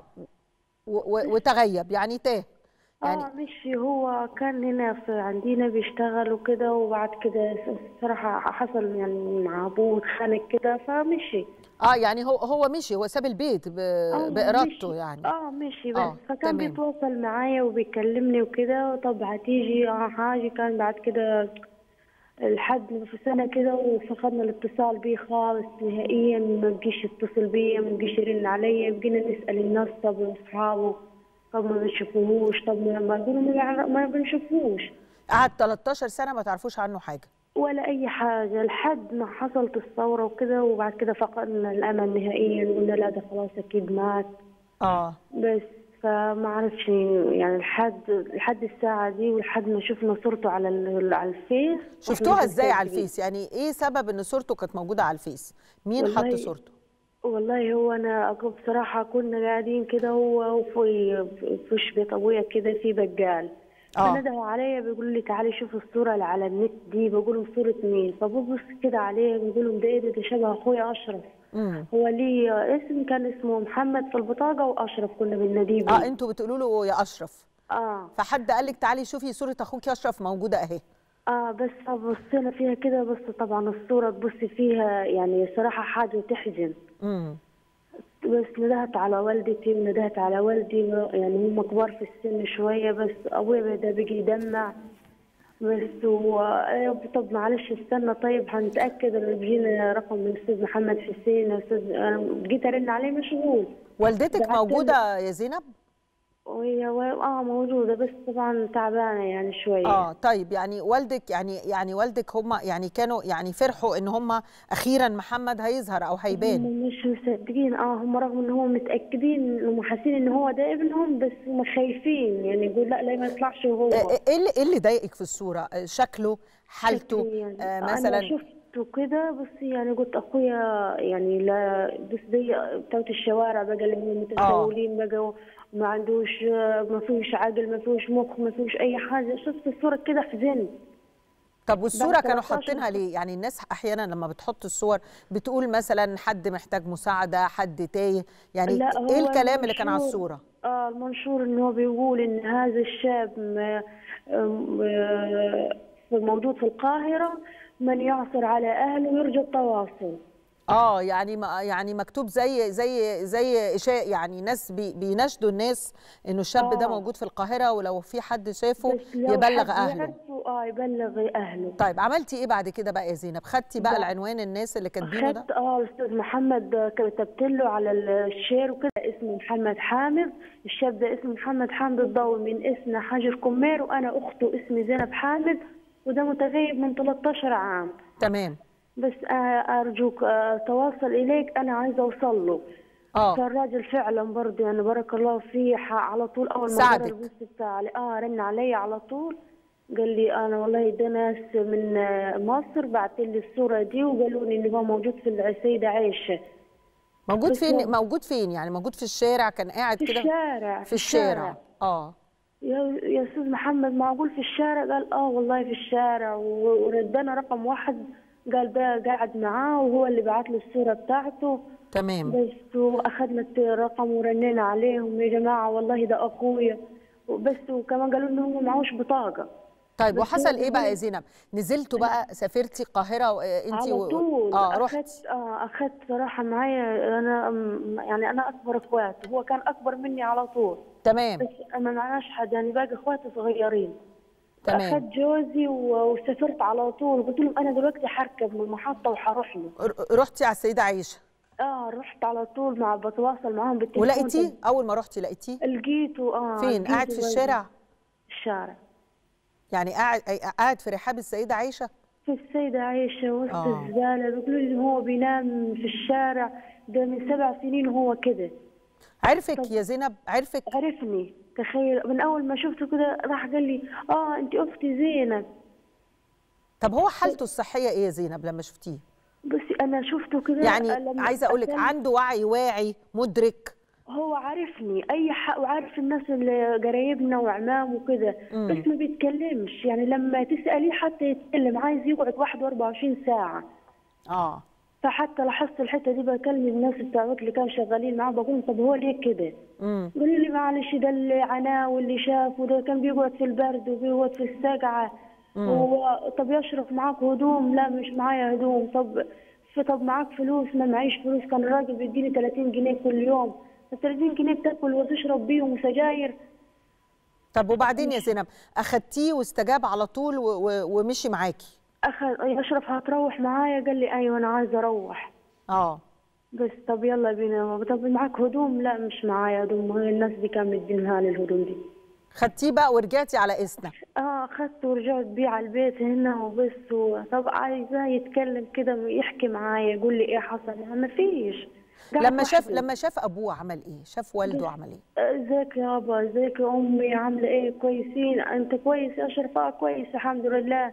A: وتغيب يعني تاه
D: يعني اه مشي هو كان هنا في عندنا بيشتغل وكده وبعد كده صراحة حصل يعني مع ابوه اتخانق كده فمشي
A: اه يعني هو هو مشي هو ساب البيت ب...
D: آه
A: بارادته
D: مشي.
A: يعني
D: اه مشي بس
A: آه،
D: فكان
A: تمام.
D: بيتواصل معايا وبيكلمني وكده طب هتيجي اه حاجة كان بعد كده لحد في سنة كده وفقدنا الاتصال بيه خالص نهائيا ما بقيش يتصل بيا ما بقيش يرن عليا بقينا نسأل الناس طب أصحابه طب ما بنشوفوهوش طب ما يقولوا ما, يعر- ما بنشوفوش
A: قعد 13 سنه ما تعرفوش عنه حاجه
D: ولا أي حاجة لحد ما حصلت الثورة وكده وبعد كده فقدنا الأمل نهائيا قلنا لا ده خلاص أكيد مات
A: اه
D: بس فما اعرفش يعني لحد لحد الساعة دي ولحد ما شفنا صورته على ال- على الفيس
A: شفتوها
D: وإحنا
A: ازاي على
D: مستغربين.
A: الفيس يعني ايه سبب ان صورته كانت موجوده على الفيس مين حط
D: والله
A: صورته
D: والله هو انا أقول بصراحة كنا قاعدين كده هو وفي في بيت ابويا كده في بقال
A: آه.
D: فندهوا عليا بيقولوا لي تعالي شوف الصورة اللي على النت دي بقول لهم صورة مين فببص كده عليه بقول لهم ده ايه ده ده شبه اخويا اشرف
A: امم
D: هو ليه اسم كان اسمه محمد في البطاقة واشرف كنا بنناديه بيه
A: اه انتوا بتقولوا له يا اشرف
D: اه
A: فحد قال لك تعالي شوفي صوره اخوك اشرف موجوده اهي
D: اه بس بصينا فيها كده بس طبعا الصورة تبصي فيها يعني صراحة حاجة تحزن
A: امم
D: بس ندهت على والدتي وندهت على والدي يعني هم كبار في السن شوية بس أبويا بدأ بيجي يدمع بس و آه، طب معلش استنى طيب هنتأكد إن بيجينا رقم من الأستاذ محمد حسين أستاذ أنا جيت أرن عليه مشغول
A: والدتك
D: بعت له-
A: موجوده يا زينب
D: وهي و- اه موجودة بس طبعا تعبانة يعني شوية
A: اه طيب يعني والدك يعني يعني والدك هم يعني كانوا يعني فرحوا ان هم اخيرا محمد هيظهر او هيبان
D: هم مش مصدقين اه هم رغم ان هم متاكدين انهم حاسين ان هو ده ابنهم بس هم خايفين يعني يقول لا لا ما يطلعش وهو
A: ايه إيه اللي ايه اللي ضايقك في الصوره آه، شكله حالته
D: يعني
A: آه
D: انا
A: مثلا
D: شفته كده بس يعني قلت اخويا يعني لا بس زي بتوع الشوارع بقى اللي هم متسولين بقى ما عندوش ما فيهوش عقل ما فيهوش مخ ما فيهوش اي حاجه شفت الصوره كده حزنت
A: طب والصوره
D: بعد
A: كانوا
D: 13
A: حاطينها ليه يعني الناس احيانا لما بتحط الصور بتقول مثلا حد محتاج مساعده حد تايه يعني
D: لا
A: ايه
D: هو
A: الكلام اللي كان على
D: المنشور-
A: الصوره
D: اه المنشور انه هو بيقول ان هذا الشاب م- م- آه، موجود في القاهرة من يعثر على اهله ويرجو التواصل
A: اه يعني ما يعني مكتوب زي زي زي اشاء يعني ناس بي بيناشدوا الناس انه الشاب ده
D: آه.
A: موجود في القاهره ولو في حد شافه
D: بس لو
A: يبلغ
D: حد
A: اهله
D: يعرفه اه يبلغ اهله
A: طيب عملتي ايه بعد كده بقى يا زينب خدتي بقى
D: لا.
A: العنوان الناس اللي كاتبينه ده
D: خدت اه الاستاذ محمد كتبت له على الشير وكده اسمه محمد حامد الشاب ده اسمه محمد حامد الضوي من اسم حجر كمير وانا اخته اسمي زينب حامد وده متغيب من 13 عام
A: تمام
D: بس آه، ارجوك آه، تواصل اليك انا عايزه اوصل له
A: اه
D: فالراجل فعلا برضه يعني بارك الله فيه ح- على طول اول ما
A: ساعدك.
D: قرا البوست بتاعي اه رن علي على طول قال لي انا والله ده ناس من آه، مصر بعت لي الصوره دي وقالوا لي ان هو موجود في السيده عائشه
A: موجود
D: بس
A: فين
D: هو-
A: موجود فين يعني موجود في الشارع كان قاعد
D: في
A: كده
D: الشارع
A: في الشارع اه
D: يا يا استاذ محمد معقول في الشارع قال اه والله في الشارع و- وردنا رقم واحد قال ده قاعد معاه وهو اللي بعت له الصوره بتاعته
A: تمام
D: بس واخدنا الرقم ورنينا عليهم يا جماعه والله ده اخويا بس وكمان قالوا انه هو معهوش بطاقه
A: طيب
D: بس
A: وحصل
D: هو
A: ايه بقى يا
D: بيقول-
A: زينب نزلتوا بقى سافرتي القاهره انت
D: على طول
A: اه رحت
D: اخدت اه اخدت صراحه معايا انا أم، يعني انا اكبر اخواتي هو كان اكبر مني على طول
A: تمام
D: بس ما معناش حد يعني باقي اخواتي صغيرين
A: تمام.
D: اخدت جوزي و- وسافرت على طول قلت لهم انا دلوقتي حركب من المحطه وحروح له
A: ر- رحتي على السيده عائشه
D: اه رحت على طول مع بتواصل معاهم بالتليفون
A: ولقيتيه اول ما رحتي لقيتيه
D: لقيته اه
A: فين
D: لقيته
A: قاعد في
D: برضه.
A: الشارع
D: الشارع
A: يعني قاعد قاعد في رحاب السيده عائشه
D: في السيدة عايشة وسط آه. الزبالة بيقولوا لي هو بينام في الشارع ده من سبع سنين وهو كده
A: عرفك يا زينب عرفك
D: عرفني تخيل من أول ما شفته كده راح قال لي آه أنت أختي زينب
A: طب هو حالته الصحية إيه يا زينب لما شفتيه؟
D: بصي أنا شفته كده
A: يعني عايزة أقول لك عنده وعي واعي مدرك
D: هو عارفني اي حق وعارف الناس اللي قرايبنا وعمام وكده بس ما بيتكلمش يعني لما تساليه حتى يتكلم عايز يقعد 24 ساعه
A: اه
D: فحتى لاحظت الحته دي بكلم الناس بتاعت اللي كانوا شغالين معاه بقول طب هو ليه كده؟ قالوا لي معلش ده اللي عناه واللي شافه ده كان بيقعد في البرد وبيقعد في السقعه هو طب يشرب معاك هدوم لا مش معايا هدوم طب طب معاك فلوس ما معيش فلوس كان الراجل بيديني 30 جنيه كل يوم 30 جنيه بتاكل وتشرب بيهم سجاير
A: طب وبعدين يا زينب اخدتيه واستجاب على طول و و ومشي معاكي
D: اخذ اشرف هتروح معايا قال لي ايوه انا عايزه اروح
A: اه
D: بس طب يلا بينا طب معاك هدوم لا مش معايا هدوم هي الناس دي كانت مدينها لي الهدوم دي
A: خدتيه بقى ورجعتي على اسمك
D: اه خدته ورجعت بيه على البيت هنا وبس طب عايزاه يتكلم كده يحكي معايا يقول لي ايه حصل ما فيش
A: لما شاف لما شاف ابوه عمل ايه شاف والده عمل ايه
D: ازيك يا ابا ازيك يا امي عامله ايه كويسين انت كويس يا اشرف اه كويس الحمد لله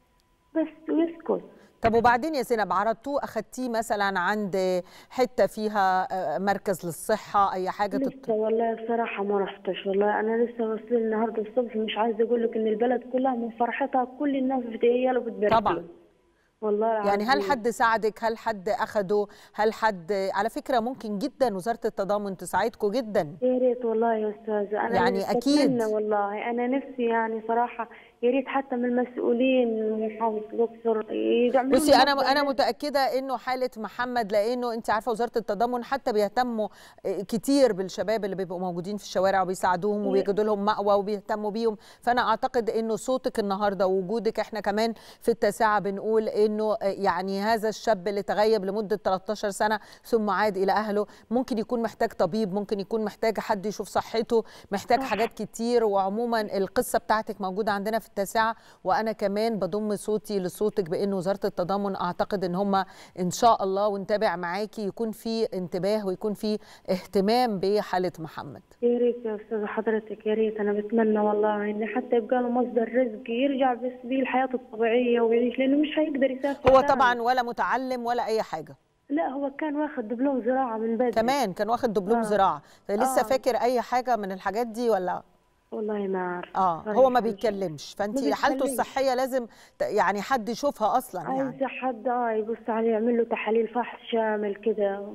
D: بس ويسكت
A: طب وبعدين يا زينب عرضتوه اخدتيه مثلا عند حته فيها مركز للصحه اي حاجه
D: لسه تط... والله بصراحه ما رحتش والله انا لسه واصل النهارده الصبح مش عايزه اقول لك ان البلد كلها من فرحتها كل الناس بتهيأ وبتبارك
A: طبعا
D: والله
A: يعني هل حد ساعدك هل حد اخده هل حد على فكره ممكن جدا وزاره التضامن تساعدكم جدا
D: يا ريت والله يا استاذه انا
A: يعني اكيد
D: والله انا نفسي يعني صراحه يا ريت حتى من المسؤولين محافظ الاقصر يدعموا
A: بصي انا انا متاكده انه حاله محمد لانه انت عارفه وزاره التضامن حتى بيهتموا كتير بالشباب اللي بيبقوا موجودين في الشوارع وبيساعدوهم وبيجدوا لهم مأوى وبيهتموا بيهم فانا اعتقد انه صوتك النهارده ووجودك احنا كمان في التاسعه بنقول انه يعني هذا الشاب اللي تغيب لمده 13 سنه ثم عاد الى اهله ممكن يكون محتاج طبيب ممكن يكون محتاج حد يشوف صحته محتاج حاجات كتير وعموما القصه بتاعتك موجوده عندنا في التاسعه وانا كمان بضم صوتي لصوتك بان وزاره التضامن اعتقد ان هم ان شاء الله ونتابع معاكي يكون في انتباه ويكون في اهتمام بحاله محمد
D: يا ريت يا استاذه حضرتك يا ريت انا بتمنى والله ان حتى يبقى له مصدر رزق يرجع بس بيه الحياه الطبيعيه ويعيش لانه مش هيقدر يسافر
A: هو طبعا ولا متعلم ولا اي حاجه
D: لا هو كان واخد دبلوم زراعه من بدري
A: كمان كان واخد دبلوم آه. زراعه لسه آه. فاكر اي حاجه من الحاجات دي ولا
D: والله ما عارف
A: اه هو ما بيتكلمش فانت حالته الصحيه لازم يعني حد يشوفها اصلا يعني
D: عايزه حد اه يبص عليه يعمل له تحاليل فحص شامل كده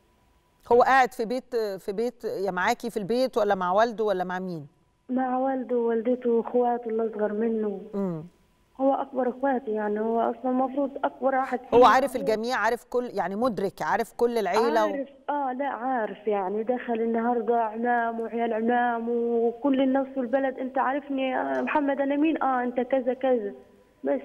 A: هو قاعد في بيت في بيت يا معاكي في البيت ولا مع والده ولا مع مين
D: مع والده ووالدته واخواته اللي اصغر منه
A: امم
D: هو اكبر اخواتي يعني هو اصلا المفروض اكبر واحد
A: هو عارف الجميع عارف كل يعني مدرك عارف كل العيله
D: عارف و... اه لا عارف يعني دخل النهارده عمام وعيال عمام وكل الناس في البلد انت عارفني يا محمد انا مين اه انت كذا كذا بس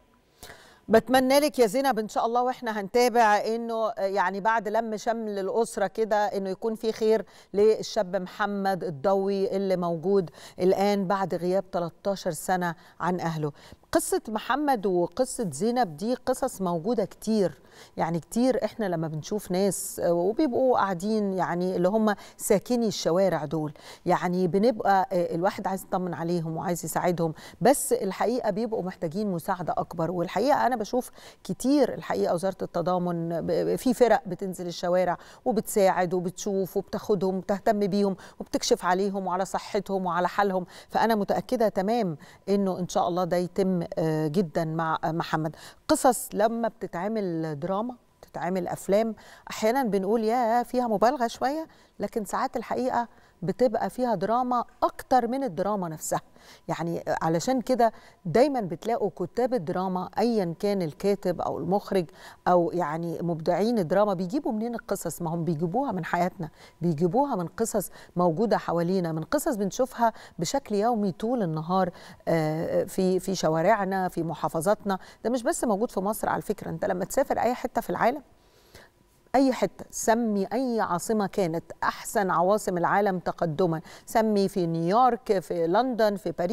A: بتمنى لك يا زينب ان شاء الله واحنا هنتابع انه يعني بعد لم شمل الاسره كده انه يكون في خير للشاب محمد الضوي اللي موجود الان بعد غياب 13 سنه عن اهله قصة محمد وقصة زينب دي قصص موجودة كتير يعني كتير احنا لما بنشوف ناس وبيبقوا قاعدين يعني اللي هم ساكني الشوارع دول يعني بنبقى الواحد عايز يطمن عليهم وعايز يساعدهم بس الحقيقة بيبقوا محتاجين مساعدة أكبر والحقيقة أنا بشوف كتير الحقيقة وزارة التضامن في فرق بتنزل الشوارع وبتساعد وبتشوف وبتاخدهم وبتهتم بيهم وبتكشف عليهم وعلى صحتهم وعلى حالهم فأنا متأكدة تمام إنه إن شاء الله ده يتم جدا مع محمد قصص لما بتتعمل دراما بتتعمل افلام احيانا بنقول يا فيها مبالغه شويه لكن ساعات الحقيقه بتبقى فيها دراما اكتر من الدراما نفسها يعني علشان كده دايما بتلاقوا كتاب الدراما ايا كان الكاتب او المخرج او يعني مبدعين الدراما بيجيبوا منين القصص ما هم بيجيبوها من حياتنا بيجيبوها من قصص موجوده حوالينا من قصص بنشوفها بشكل يومي طول النهار في في شوارعنا في محافظاتنا ده مش بس موجود في مصر على فكره انت لما تسافر اي حته في العالم اي حته سمي اي عاصمه كانت احسن عواصم العالم تقدما سمي في نيويورك في لندن في باريس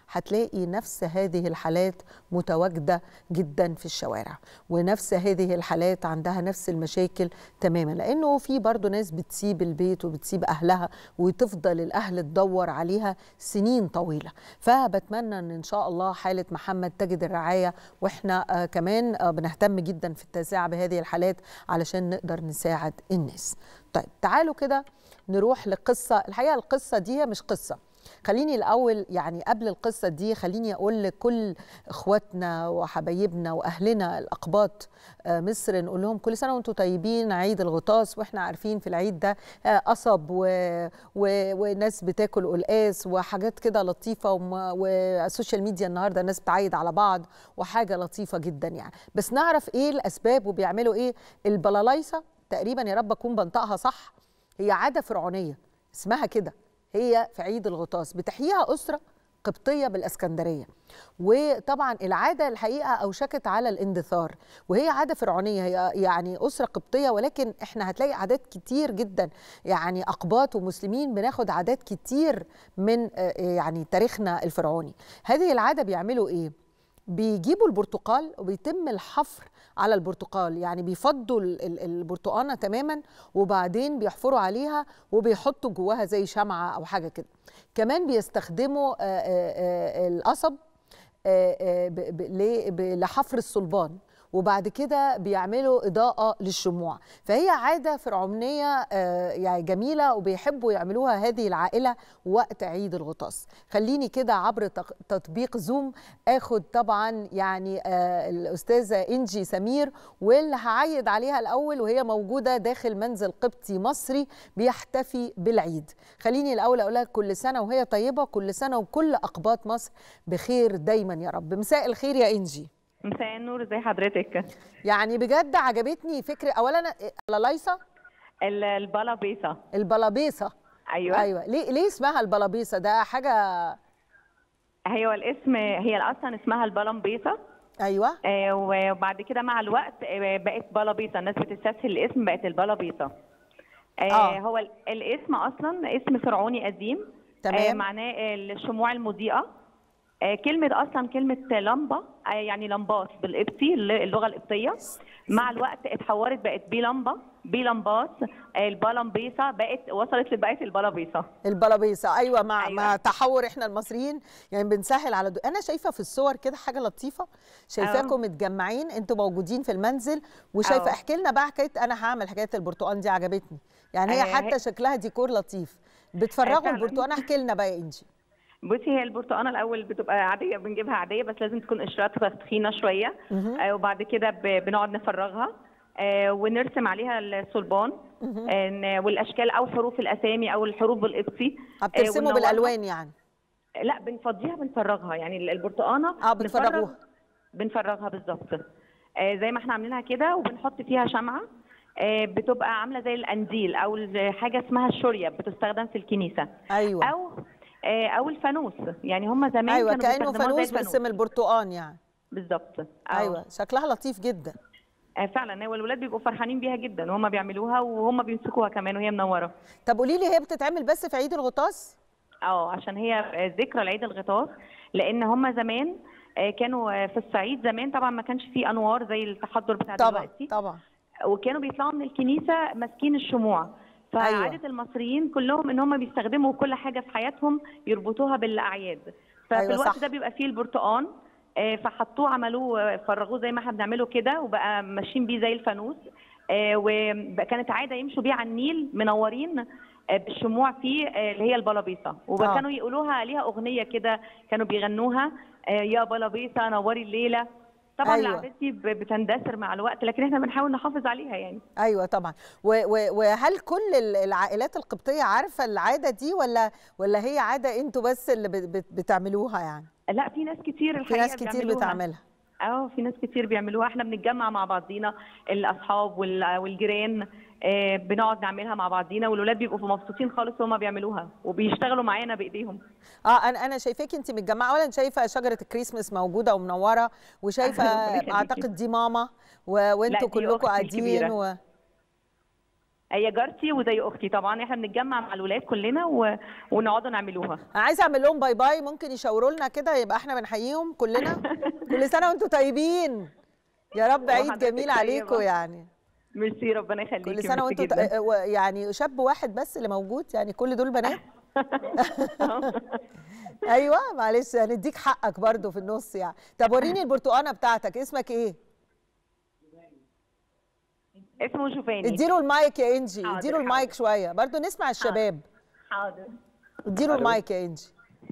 A: هتلاقي نفس هذه الحالات متواجده جدا في الشوارع ونفس هذه الحالات عندها نفس المشاكل تماما لانه في برضه ناس بتسيب البيت وبتسيب اهلها وتفضل الاهل تدور عليها سنين طويله فبتمنى ان ان شاء الله حاله محمد تجد الرعايه واحنا آه كمان آه بنهتم جدا في التاسعه بهذه الحالات علشان نقدر نساعد الناس طيب تعالوا كده نروح لقصه الحقيقه القصه دي مش قصه خليني الاول يعني قبل القصه دي خليني اقول لكل اخواتنا وحبايبنا واهلنا الاقباط مصر نقول لهم كل سنه وانتم طيبين عيد الغطاس واحنا عارفين في العيد ده قصب و... و... وناس بتاكل قلقاس وحاجات كده لطيفه وم... والسوشيال ميديا النهارده الناس بتعيد على بعض وحاجه لطيفه جدا يعني بس نعرف ايه الاسباب وبيعملوا ايه البلالايصه تقريبا يا رب اكون بنطقها صح هي عاده فرعونيه اسمها كده هي في عيد الغطاس بتحييها أسرة قبطية بالإسكندرية وطبعا العادة الحقيقة أوشكت على الاندثار وهي عادة فرعونية هي يعني أسرة قبطية ولكن إحنا هتلاقي عادات كتير جدا يعني أقباط ومسلمين بناخد عادات كتير من يعني تاريخنا الفرعوني هذه العادة بيعملوا إيه؟ بيجيبوا البرتقال وبيتم الحفر على البرتقال يعني بيفضوا البرتقانه تماما وبعدين بيحفروا عليها وبيحطوا جواها زي شمعه او حاجه كده كمان بيستخدموا القصب لحفر الصلبان وبعد كده بيعملوا إضاءة للشموع فهي عادة فرعونية يعني جميلة وبيحبوا يعملوها هذه العائلة وقت عيد الغطاس خليني كده عبر تطبيق زوم اخد طبعا يعني الأستاذة إنجي سمير واللي هعيد عليها الأول وهي موجودة داخل منزل قبطي مصري بيحتفي بالعيد خليني الأول أقول لها كل سنة وهي طيبة كل سنة وكل أقباط مصر بخير دايما يا رب مساء الخير يا إنجي
E: مساء النور ازي حضرتك
A: يعني بجد عجبتني فكره اولا اللايصه
E: البلابيصه
A: البلابيصه
E: ايوه
A: ايوه ليه ليه اسمها البلابيصه ده حاجه
E: هي الاسم هي اصلا اسمها البلمبيصه
A: ايوه
E: آه وبعد كده مع الوقت بقت بلابيصه الناس بتستسهل الاسم بقت البلابيصه آه, آه. هو الاسم اصلا اسم فرعوني قديم
A: تمام
E: آه معناه الشموع المضيئه كلمة أصلا كلمة لمبة يعني لمبات بالقبطي اللغة القبطية مع الوقت اتحورت بقت بلمبة بلمبات البلمبيصة بقت وصلت لبقت البلابيصة
A: البلابيصة أيوة مع أيوة. مع تحور إحنا المصريين يعني بنسهل على دو... أنا شايفة في الصور كده حاجة لطيفة شايفاكم متجمعين أنتوا موجودين في المنزل وشايفة احكي لنا بقى حكاية أنا هعمل حكاية البرتقال دي عجبتني يعني هي حتى شكلها ديكور لطيف بتفرغوا البرتقال احكي لنا بقى يا إنجي
E: بصي هي البرتقانه الاول بتبقى عاديه بنجيبها عاديه بس لازم تكون قشرتها تخينه شويه آه وبعد كده بنقعد نفرغها آه ونرسم عليها الصلبان آه والاشكال او حروف الاسامي او الحروف بالقبطي
A: بترسموا بالالوان يعني
E: لا بنفضيها بنفرغها يعني البرتقانه
A: اه بتفرغوها
E: بنفرغها بالظبط زي ما احنا عاملينها كده وبنحط فيها شمعه بتبقى عامله زي القنديل او حاجه اسمها الشوريه بتستخدم في الكنيسه
A: ايوه
E: او او الفانوس يعني هم زمان
A: ايوه
E: كانوا
A: كانه فانوس بس من البرتقان يعني
E: بالظبط
A: ايوه شكلها لطيف جدا
E: فعلا هو الولاد بيبقوا فرحانين بيها جدا وهم بيعملوها وهم بيمسكوها كمان وهي منوره
A: طب قولي لي هي بتتعمل بس في عيد الغطاس
E: اه عشان هي ذكرى لعيد الغطاس لان هم زمان كانوا في الصعيد زمان طبعا ما كانش فيه انوار زي التحضر بتاع
A: طبعا
E: دلوقتي
A: طبعا
E: وكانوا بيطلعوا من الكنيسه ماسكين الشموع فعادة أيوة. المصريين كلهم ان هم بيستخدموا كل حاجه في حياتهم يربطوها بالاعياد ففي أيوة الوقت صح. ده بيبقى فيه البرتقان فحطوه عملوه فرغوه زي ما احنا بنعمله كده وبقى ماشيين بيه زي الفانوس وكانت عاده يمشوا بيه على النيل منورين بالشموع فيه اللي هي البلابيصه وكانوا يقولوها ليها اغنيه كده كانوا بيغنوها يا بلابيصه نوري الليله طبعا أيوة. العادات دي بتندثر مع الوقت لكن احنا بنحاول نحافظ عليها يعني
A: ايوه طبعا وهل كل العائلات القبطيه عارفه العاده دي ولا ولا هي عاده انتوا بس اللي بتعملوها يعني
E: لا في ناس كتير الحقيقه
A: في ناس كتير بيعملوها. بتعملها
E: اه في ناس كتير بيعملوها احنا بنتجمع مع بعضينا الاصحاب والجيران آه بنقعد نعملها مع بعضينا والولاد بيبقوا مبسوطين خالص وهم بيعملوها وبيشتغلوا معانا بايديهم
A: اه انا انا شايفاك انت متجمعه اولا شايفه شجره الكريسماس موجوده ومنوره وشايفه اعتقد دي ماما وانتوا كلكم قاعدين و...
E: هي جارتي وزي اختي طبعا احنا بنتجمع مع الولاد كلنا و... ونقعدوا نعملوها
A: انا عايزه اعمل لهم باي باي ممكن يشاوروا لنا كده يبقى احنا بنحييهم كلنا كل سنه وانتم طيبين يا رب عيد جميل عليكم يعني
E: ميرسي ربنا يخليكي
A: كل سنه وانتم ت... يعني شاب واحد بس اللي موجود يعني كل دول بنات ايوه معلش هنديك حقك برضو في النص يعني طب وريني البرتقانه بتاعتك اسمك ايه
E: اسمه شوفاني
A: اديله المايك يا انجي اديله المايك شويه برضو نسمع الشباب
E: حاضر
A: اديله المايك يا انجي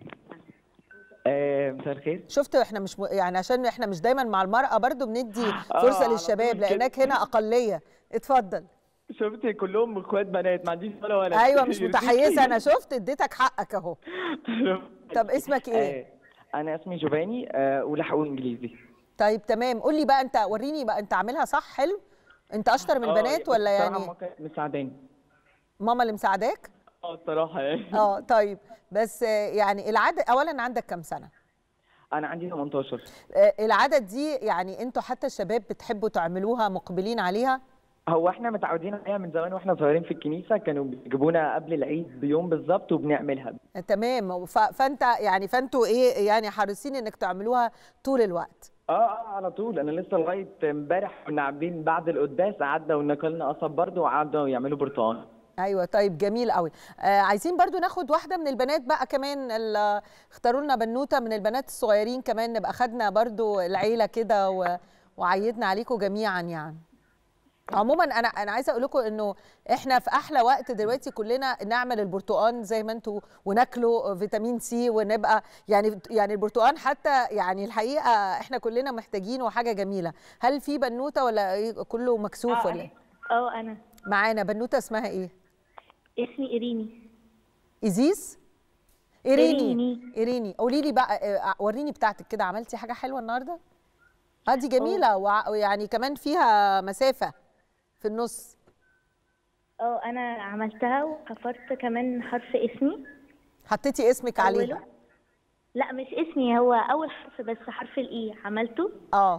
F: مساء الخير
A: شفت احنا مش م... يعني عشان احنا مش دايما مع المراه برضو بندي فرصه للشباب لانك هنا اقليه اتفضل
F: شفت كلهم اخوات بنات ما عنديش ولا ولد
A: ايوه مش متحيزه انا شفت اديتك حقك اهو طب اسمك ايه
F: انا اسمي جوفاني آه ولحقوا انجليزي
A: طيب تمام قول لي بقى انت وريني بقى انت عاملها صح حلو انت اشطر من البنات ولا يعني
F: ماما مساعداني
A: ماما اللي مساعداك
F: اه الصراحه يعني
A: اه طيب بس يعني العدد اولا عندك كام سنه
F: انا عندي 18
A: العدد دي يعني انتوا حتى الشباب بتحبوا تعملوها مقبلين عليها
F: هو احنا متعودين عليها من زمان واحنا صغيرين في الكنيسه كانوا بيجيبونا قبل العيد بيوم بالظبط وبنعملها
A: تمام فانت يعني فانتوا ايه يعني حريصين انك تعملوها طول الوقت
F: اه اه على طول انا لسه لغايه امبارح كنا عاملين بعد القداس قعدنا وناكلنا قصب برده وقعدوا يعملوا برتقال
A: ايوه طيب جميل قوي آه عايزين برضو ناخد واحده من البنات بقى كمان اختاروا لنا بنوته من البنات الصغيرين كمان نبقى خدنا برضو العيله كده و... وعيدنا عليكم جميعا يعني عموما انا انا عايزه اقول لكم انه احنا في احلى وقت دلوقتي كلنا نعمل البرتقال زي ما انتوا وناكله فيتامين سي ونبقى يعني يعني البرتقال حتى يعني الحقيقه احنا كلنا محتاجينه وحاجه جميله هل في بنوته ولا ايه كله مكسوف ولا
G: اه انا
A: معانا بنوته اسمها ايه
G: اسمي ايريني
A: ايزيس ايريني
G: إيريني.
A: ايريني قولي لي بقى وريني بتاعتك كده عملتي حاجه حلوه النهارده اه دي جميله ويعني كمان فيها مسافه في النص
G: اه انا عملتها وحفرت كمان حرف اسمي
A: حطيتي اسمك عليها
G: لا مش اسمي هو اول حرف بس حرف الاي عملته
A: اه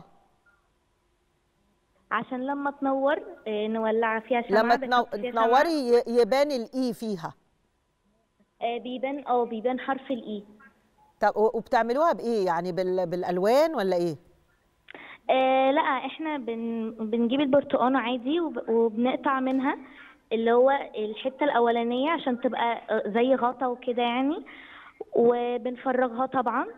G: عشان لما تنور آه، نولع فيها شمعة
A: لما
G: بنحط
A: تنو...
G: فيها
A: تنوري ي- يبان الاي فيها
G: شمعة. آه، بيبان اه بيبان حرف الاي
A: طب و- وبتعملوها بايه يعني بال... بالالوان ولا ايه
G: آه لا احنا بن بنجيب البرتقانة عادي وب- وبنقطع منها اللي هو الحتة الأولانية عشان تبقى آه، زي غطا وكده يعني وبنفرغها طبعا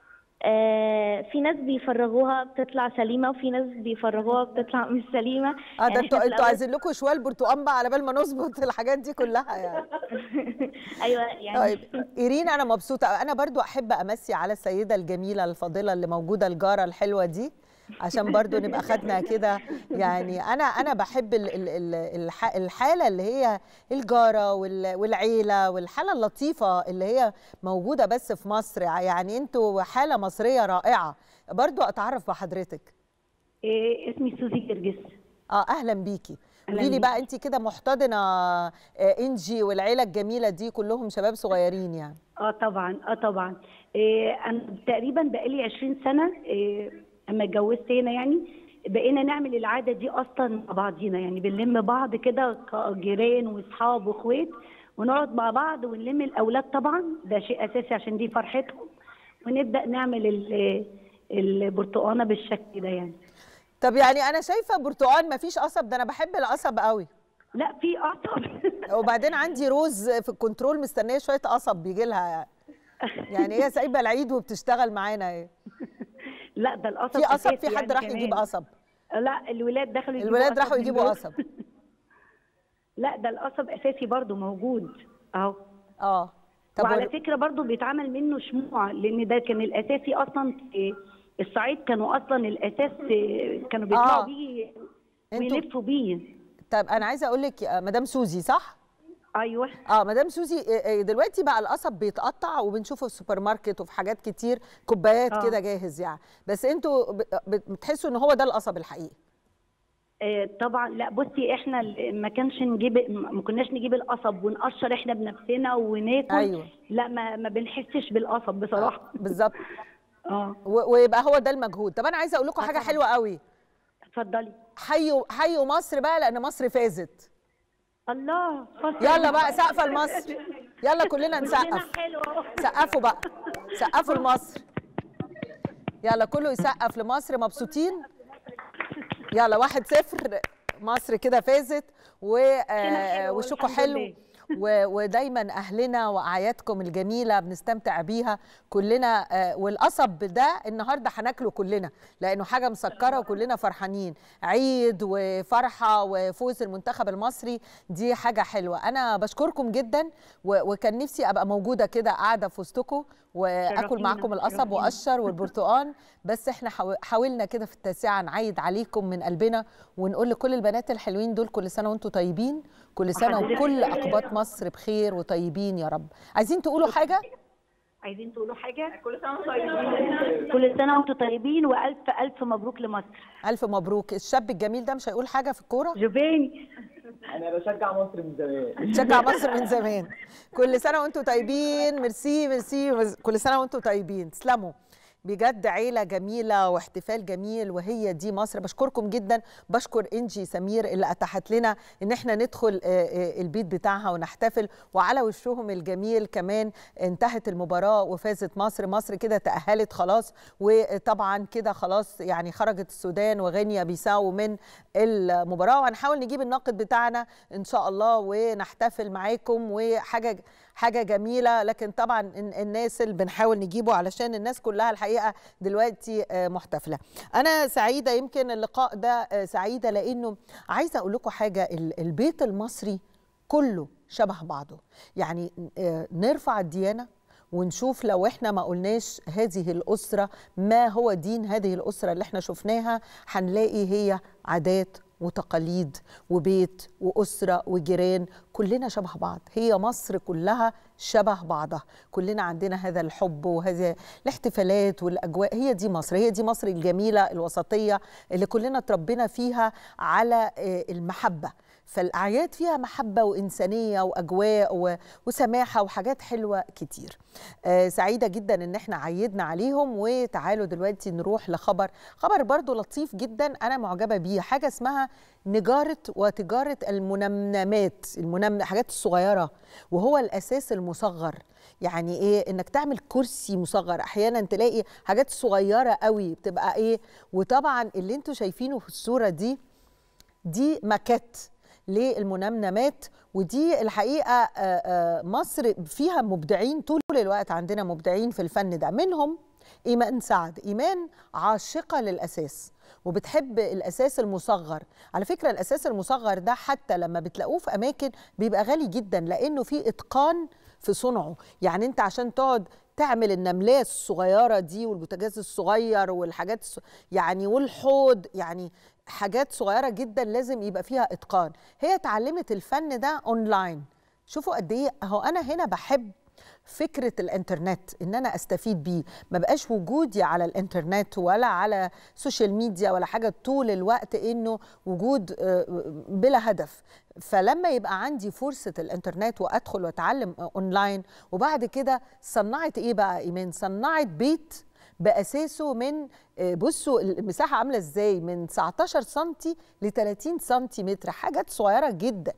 G: آه في ناس بيفرغوها بتطلع سليمة وفي ناس بيفرغوها بتطلع مش سليمة
A: اه
G: يعني
A: ده
G: إحنا
A: انتوا
G: في
A: انتوا
G: الأول-
A: عايزين لكم شويه برتقال بقى على بال ما نظبط الحاجات دي كلها يعني
G: ايوه يعني
A: طيب ايرين انا مبسوطه انا برضو احب امسي على السيده الجميله الفاضله اللي موجوده الجاره الحلوه دي عشان برضو نبقى خدنا كده يعني انا انا بحب ال- ال- ال- الح- الحاله اللي هي الجاره وال- والعيله والحاله اللطيفه اللي هي موجوده بس في مصر يعني انتوا حاله مصريه رائعه برضو اتعرف بحضرتك
H: إيه اسمي سوزي جرجس
A: اه اهلا بيكي
H: أهلاً
A: قولي لي
H: بيكي.
A: بقى انت كده محتضنه آه، انجي والعيله الجميله دي كلهم شباب صغيرين يعني
H: اه طبعا اه طبعا إيه انا تقريبا بقالي 20 سنه إيه اما اتجوزت هنا يعني بقينا نعمل العاده دي اصلا مع بعضينا يعني بنلم بعض كده كجيران واصحاب واخوات ونقعد مع بعض ونلم الاولاد طبعا ده شيء اساسي عشان دي فرحتهم ونبدا نعمل ال- البرتقانه بالشكل ده يعني
A: طب يعني انا شايفه برتقال مفيش قصب ده انا بحب القصب قوي
H: لا في قطر
A: وبعدين عندي روز في الكنترول مستنيه شويه قصب بيجي لها يعني يعني هي سايبه العيد وبتشتغل معانا ايه
H: لا ده القصب
A: في قصب
H: أساسي
A: في حد
H: يعني
A: راح
H: كمان.
A: يجيب قصب
H: لا الولاد دخلوا يجيبوا
A: الولاد
H: قصب
A: راحوا
H: من
A: يجيبوا
H: دول.
A: قصب
H: لا ده القصب اساسي برضو موجود اهو
A: اه طب
H: وعلى
A: ور-
H: فكره برضو بيتعمل منه شموع لان ده كان الاساسي اصلا في الصعيد كانوا اصلا الاساس كانوا بيطلعوا
A: آه.
H: بيه
A: انتوا
H: ويلفوا بيه
A: طب انا عايزه اقول لك يا مدام سوزي صح
H: ايوه
A: اه مدام سوزي آه، آه، دلوقتي بقى القصب بيتقطع وبنشوفه في السوبر ماركت وفي حاجات كتير كوبايات
H: آه.
A: كده جاهز يعني بس انتوا ب- ب- بتحسوا ان هو ده القصب الحقيقي
H: آه طبعا لا بصي احنا ال- ما كانش نجيب ما كناش نجيب القصب ونقشر احنا بنفسنا وناكل
A: أيوة.
H: لا ما ما بنحسش بالقصب بصراحه
A: بالظبط
H: اه
A: و- ويبقى هو ده المجهود طب انا عايزه اقول لكم
H: آه
A: حاجه
H: طبعاً.
A: حلوه قوي
H: اتفضلي
A: حيوا حيوا مصر بقى لان مصر فازت
H: الله
A: يلا بقى سقفه لمصر يلا كلنا نسقف سقفوا بقى سقفوا لمصر يلا كله يسقف لمصر مبسوطين يلا واحد صفر مصر كده فازت ووشكوا حلو ودايما اهلنا واعيادكم الجميله بنستمتع بيها كلنا والقصب ده النهارده هناكله كلنا لانه حاجه مسكره وكلنا فرحانين عيد وفرحه وفوز المنتخب المصري دي حاجه حلوه انا بشكركم جدا وكان نفسي ابقى موجوده كده قاعده في وسطكم واكل معاكم القصب وقشر والبرتقال بس احنا حاولنا كده في التاسعه نعيد عليكم من قلبنا ونقول لكل البنات الحلوين دول كل سنه وانتم طيبين كل سنه وكل اقباط مصر بخير وطيبين يا رب عايزين تقولوا حاجه
H: عايزين تقولوا حاجه كل سنه وانتم طيبين كل سنه وانتم طيبين والف الف مبروك لمصر
A: الف مبروك الشاب الجميل ده مش هيقول حاجه في الكوره
H: جوفيني
F: انا بشجع مصر من زمان
A: بشجع مصر من زمان كل سنه وانتم طيبين ميرسي ميرسي كل سنه وانتم طيبين تسلموا بجد عيلة جميلة واحتفال جميل وهي دي مصر بشكركم جدا بشكر انجي سمير اللي اتاحت لنا ان احنا ندخل البيت بتاعها ونحتفل وعلى وشهم الجميل كمان انتهت المباراة وفازت مصر مصر كده تأهلت خلاص وطبعا كده خلاص يعني خرجت السودان وغينيا بيساو من المباراة وهنحاول نجيب الناقد بتاعنا ان شاء الله ونحتفل معاكم وحاجة حاجه جميله لكن طبعا الناس اللي بنحاول نجيبه علشان الناس كلها الحقيقه دلوقتي محتفله انا سعيده يمكن اللقاء ده سعيده لانه عايزه اقول لكم حاجه البيت المصري كله شبه بعضه يعني نرفع الديانه ونشوف لو احنا ما قلناش هذه الاسره ما هو دين هذه الاسره اللي احنا شفناها هنلاقي هي عادات وتقاليد وبيت وأسرة وجيران كلنا شبه بعض هي مصر كلها شبه بعضها كلنا عندنا هذا الحب وهذه الاحتفالات والأجواء هي دي مصر هي دي مصر الجميلة الوسطية اللي كلنا تربينا فيها على المحبة فالأعياد فيها محبة وإنسانية وأجواء وسماحة وحاجات حلوة كتير آه سعيدة جدا إن احنا عيدنا عليهم وتعالوا دلوقتي نروح لخبر خبر برضو لطيف جدا أنا معجبة بيه حاجة اسمها نجارة وتجارة المنمنمات المنمن حاجات الصغيرة وهو الأساس المصغر يعني ايه انك تعمل كرسي مصغر احيانا تلاقي حاجات صغيره قوي بتبقى ايه وطبعا اللي انتوا شايفينه في الصوره دي دي ماكيت للمنمنمات ودي الحقيقه مصر فيها مبدعين طول الوقت عندنا مبدعين في الفن ده منهم ايمان سعد ايمان عاشقه للاساس وبتحب الاساس المصغر على فكره الاساس المصغر ده حتى لما بتلاقوه في اماكن بيبقى غالي جدا لانه في اتقان في صنعه يعني انت عشان تقعد تعمل النمليه الصغيره دي والبوتاجاز الصغير والحاجات يعني والحوض يعني حاجات صغيره جدا لازم يبقى فيها اتقان هي اتعلمت الفن ده اونلاين شوفوا قد ايه اهو انا هنا بحب فكره الانترنت ان انا استفيد بيه ما بقاش وجودي على الانترنت ولا على سوشيال ميديا ولا حاجه طول الوقت انه وجود بلا هدف فلما يبقى عندي فرصه الانترنت وادخل واتعلم اونلاين وبعد كده صنعت ايه بقى ايمان صنعت بيت باساسه من بصوا المساحه عامله ازاي من 19 سم ل 30 سنتيمتر حاجات صغيره جدا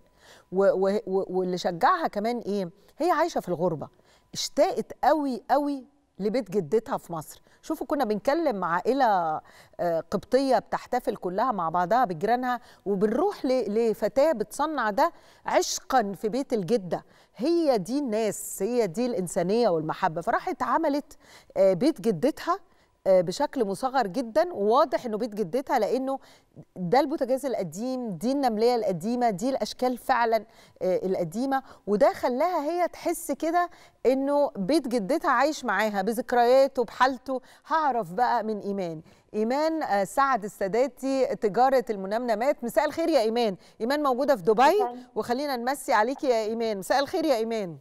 A: واللي شجعها كمان ايه هي عايشه في الغربه اشتاقت قوي قوي لبيت جدتها في مصر شوفوا كنا بنتكلم مع عائله قبطيه بتحتفل كلها مع بعضها بجيرانها وبنروح لفتاه بتصنع ده عشقا في بيت الجده هي دي الناس هي دي الانسانيه والمحبه فراحت عملت بيت جدتها بشكل مصغر جدا وواضح انه بيت جدتها لانه ده البوتاجاز القديم دي النمليه القديمه دي الاشكال فعلا القديمه وده خلاها هي تحس كده انه بيت جدتها عايش معاها بذكرياته بحالته هعرف بقى من ايمان ايمان سعد الساداتي تجاره المنمنمات مساء الخير يا ايمان ايمان موجوده في دبي وخلينا نمسي عليكي يا ايمان مساء الخير يا ايمان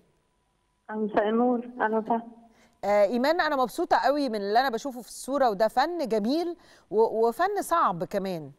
I: مساء النور اهلا وسهلا
A: آه ايمان انا مبسوطه قوي من اللي انا بشوفه في الصوره وده فن جميل وفن صعب كمان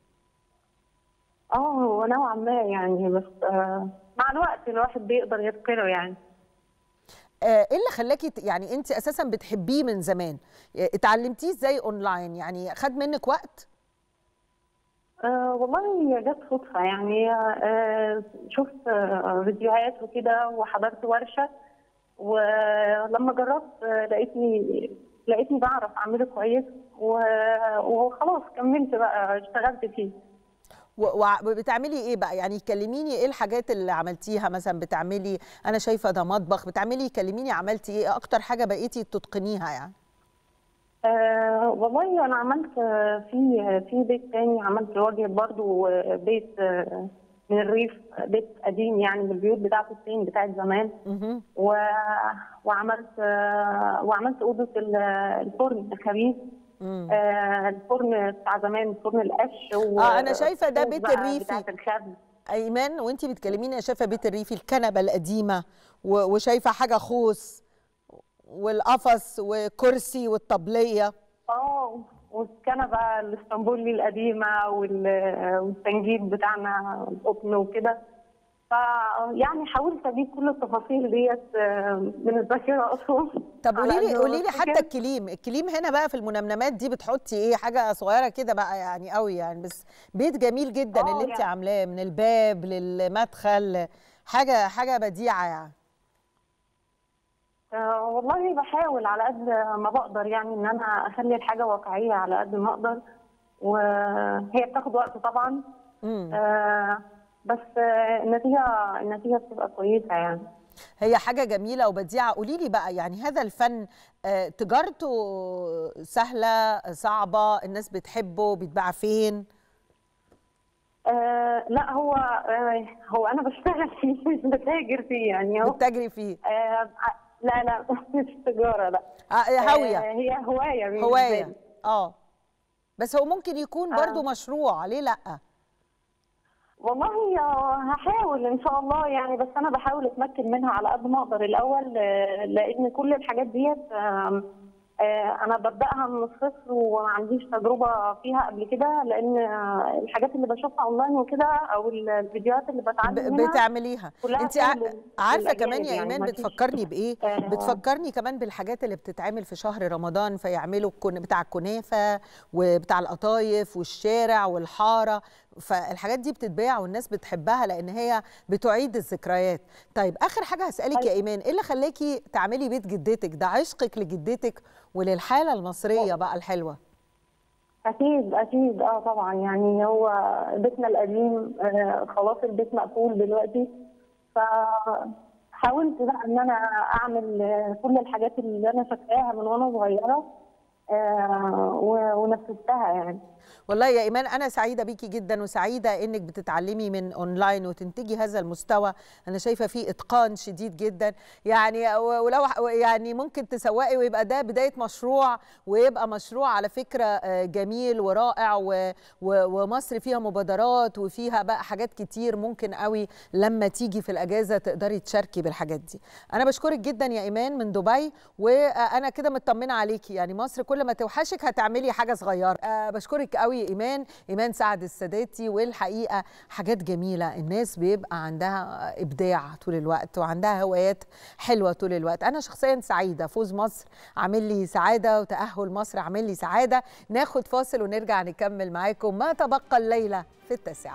I: اه هو نوعا ما يعني بس آه مع الوقت الواحد بيقدر يتقنه يعني
A: آه ايه اللي خلاكي يعني انت اساسا بتحبيه من زمان اتعلمتيه ازاي اونلاين يعني خد منك وقت
I: أه والله هي جت صدفة يعني أه شفت أه فيديوهات وكده وحضرت ورشة ولما جربت أه لقيتني لقيتني بعرف أعمله كويس وخلاص كملت بقى اشتغلت فيه
A: وبتعملي ايه بقى يعني كلميني ايه الحاجات اللي عملتيها مثلا بتعملي انا شايفه ده مطبخ بتعملي كلميني عملتي ايه اكتر حاجه بقيتي تتقنيها يعني
I: أه والله انا عملت في في بيت تاني عملت وجه برضو بيت من الريف بيت قديم يعني من البيوت بتاعت الصين بتاعت زمان و... وعملت وعملت اوضه الفرن الخبيث آه الفرن بتاع زمان فرن القش
A: و... اه انا شايفه ده بيت الريفي
I: الخبز
A: ايمن وانت بتكلميني شايفه بيت الريفي الكنبه القديمه و... وشايفه حاجه خوص والقفص وكرسي والطبليه
I: اه والكنبه الاسطنبولي القديمه والتنجيد بتاعنا القطن وكده فيعني حاولت اجيب كل التفاصيل ديت من الذاكره اصلا
A: طب قولي لي قولي لي حتى الكليم الكليم هنا بقى في المنمنمات دي بتحطي ايه حاجه صغيره كده بقى يعني قوي يعني بس بيت جميل جدا اللي انت يعني. عاملاه من الباب للمدخل حاجه حاجه بديعه يعني
I: أه والله بحاول على قد ما بقدر يعني ان انا اخلي الحاجه واقعيه على قد ما اقدر وهي بتاخد وقت طبعا أه بس النتيجه النتيجه بتبقى كويسه يعني
A: هي حاجه جميله وبديعه قولي لي بقى يعني هذا الفن تجارته سهله صعبه الناس بتحبه بيتباع فين
I: آه لا هو آه هو انا بشتغل فيه مش بتاجر فيه يعني هو
A: بتتاجري فيه
I: آه لا لا مش تجاره لا
A: آه هاويه
I: آه هي هوايه
A: هوايه اه بس هو ممكن يكون برضو آه. مشروع ليه لا
I: والله هحاول ان شاء الله يعني بس انا بحاول اتمكن منها على قد ما اقدر الاول لان كل الحاجات ديت انا ببداها من الصفر وما عنديش تجربه فيها قبل كده لان الحاجات اللي بشوفها اونلاين وكده او الفيديوهات اللي بتعلم منها
A: بتعمليها انت عارفه كمان يا ايمان يعني بتفكرني بايه بتفكرني كمان بالحاجات اللي بتتعمل في شهر رمضان فيعملوا بتاع الكنافه وبتاع القطايف والشارع والحاره فالحاجات دي بتتباع والناس بتحبها لان هي بتعيد الذكريات طيب اخر حاجه هسالك يا ايمان ايه اللي خلاكي تعملي بيت جدتك ده عشقك لجدتك وللحاله المصريه بقى الحلوه
I: اكيد اكيد اه طبعا يعني هو بيتنا القديم آه خلاص البيت مقفول دلوقتي فحاولت بقى ان انا اعمل كل الحاجات اللي انا فاكراها من وانا صغيره آه ونفذتها يعني
A: والله يا ايمان انا سعيده بيكي جدا وسعيده انك بتتعلمي من اونلاين وتنتجي هذا المستوى انا شايفه فيه اتقان شديد جدا يعني ولو يعني ممكن تسوقي ويبقى ده بدايه مشروع ويبقى مشروع على فكره جميل ورائع ومصر فيها مبادرات وفيها بقى حاجات كتير ممكن قوي لما تيجي في الاجازه تقدري تشاركي بالحاجات دي انا بشكرك جدا يا ايمان من دبي وانا كده مطمنه عليكي يعني مصر كل ما توحشك هتعملي حاجه صغيره أه بشكرك قوي ايمان ايمان سعد الساداتي والحقيقه حاجات جميله الناس بيبقى عندها ابداع طول الوقت وعندها هوايات حلوه طول الوقت انا شخصيا سعيده فوز مصر عامل لي سعاده وتاهل مصر عامل لي سعاده ناخد فاصل ونرجع نكمل معاكم ما تبقى الليله في التاسعه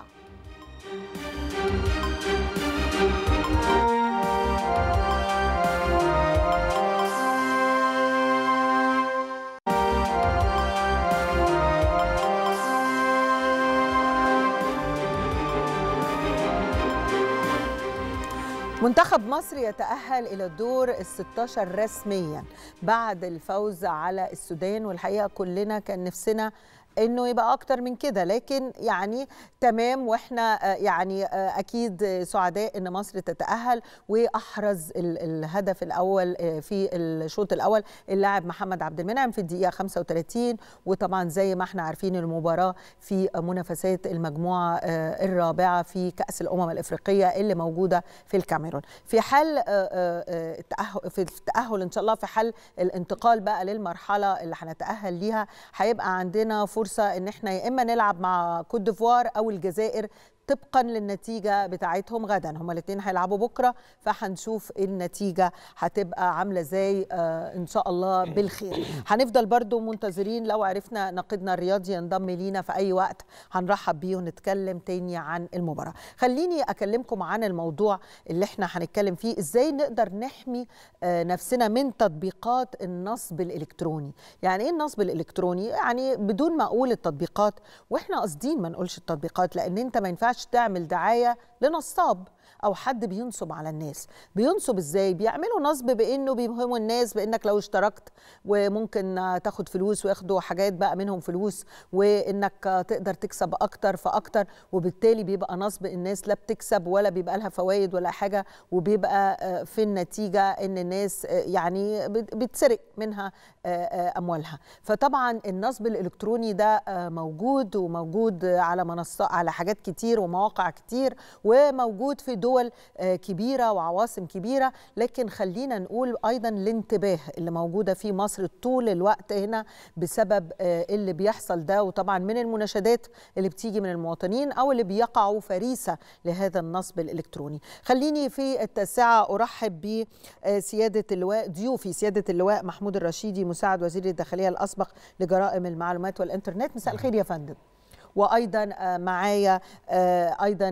A: منتخب مصر يتأهل إلى الدور ال 16 رسميا بعد الفوز على السودان والحقيقة كلنا كان نفسنا انه يبقى اكتر من كده لكن يعني تمام واحنا يعني اكيد سعداء ان مصر تتاهل واحرز الهدف الاول في الشوط الاول اللاعب محمد عبد المنعم في الدقيقه 35 وطبعا زي ما احنا عارفين المباراه في منافسات المجموعه الرابعه في كاس الامم الافريقيه اللي موجوده في الكاميرون في حال في التاهل ان شاء الله في حال الانتقال بقى للمرحله اللي هنتاهل ليها هيبقى عندنا فرصه فرصه ان احنا يا اما نلعب مع كوت ديفوار او الجزائر طبقا للنتيجه بتاعتهم غدا هما الاثنين هيلعبوا بكره فهنشوف النتيجه هتبقى عامله ازاي آه ان شاء الله بالخير هنفضل برضو منتظرين لو عرفنا ناقدنا الرياضي ينضم لينا في اي وقت هنرحب بيه ونتكلم تاني عن المباراه خليني اكلمكم عن الموضوع اللي احنا هنتكلم فيه ازاي نقدر نحمي آه نفسنا من تطبيقات النصب الالكتروني يعني ايه النصب الالكتروني يعني بدون ما اقول التطبيقات واحنا قاصدين ما نقولش التطبيقات لان انت ما ينفعش تعمل دعايه لنصاب او حد بينصب على الناس بينصب ازاي بيعملوا نصب بانه بيوهموا الناس بانك لو اشتركت وممكن تاخد فلوس وياخدوا حاجات بقى منهم فلوس وانك تقدر تكسب اكتر فاكتر وبالتالي بيبقى نصب الناس لا بتكسب ولا بيبقى لها فوائد ولا حاجه وبيبقى في النتيجه ان الناس يعني بتسرق منها اموالها فطبعا النصب الالكتروني ده موجود وموجود على منصات على حاجات كتير ومواقع كتير وموجود في دول كبيره وعواصم كبيره لكن خلينا نقول ايضا الانتباه اللي موجوده في مصر طول الوقت هنا بسبب اللي بيحصل ده وطبعا من المناشدات اللي بتيجي من المواطنين او اللي بيقعوا فريسه لهذا النصب الالكتروني خليني في التاسعه ارحب بسياده اللواء ضيوفي سياده اللواء محمود الرشيدي مساعد وزير الداخلية الأسبق لجرائم المعلومات والإنترنت مساء الخير يا فندم وايضا معايا ايضا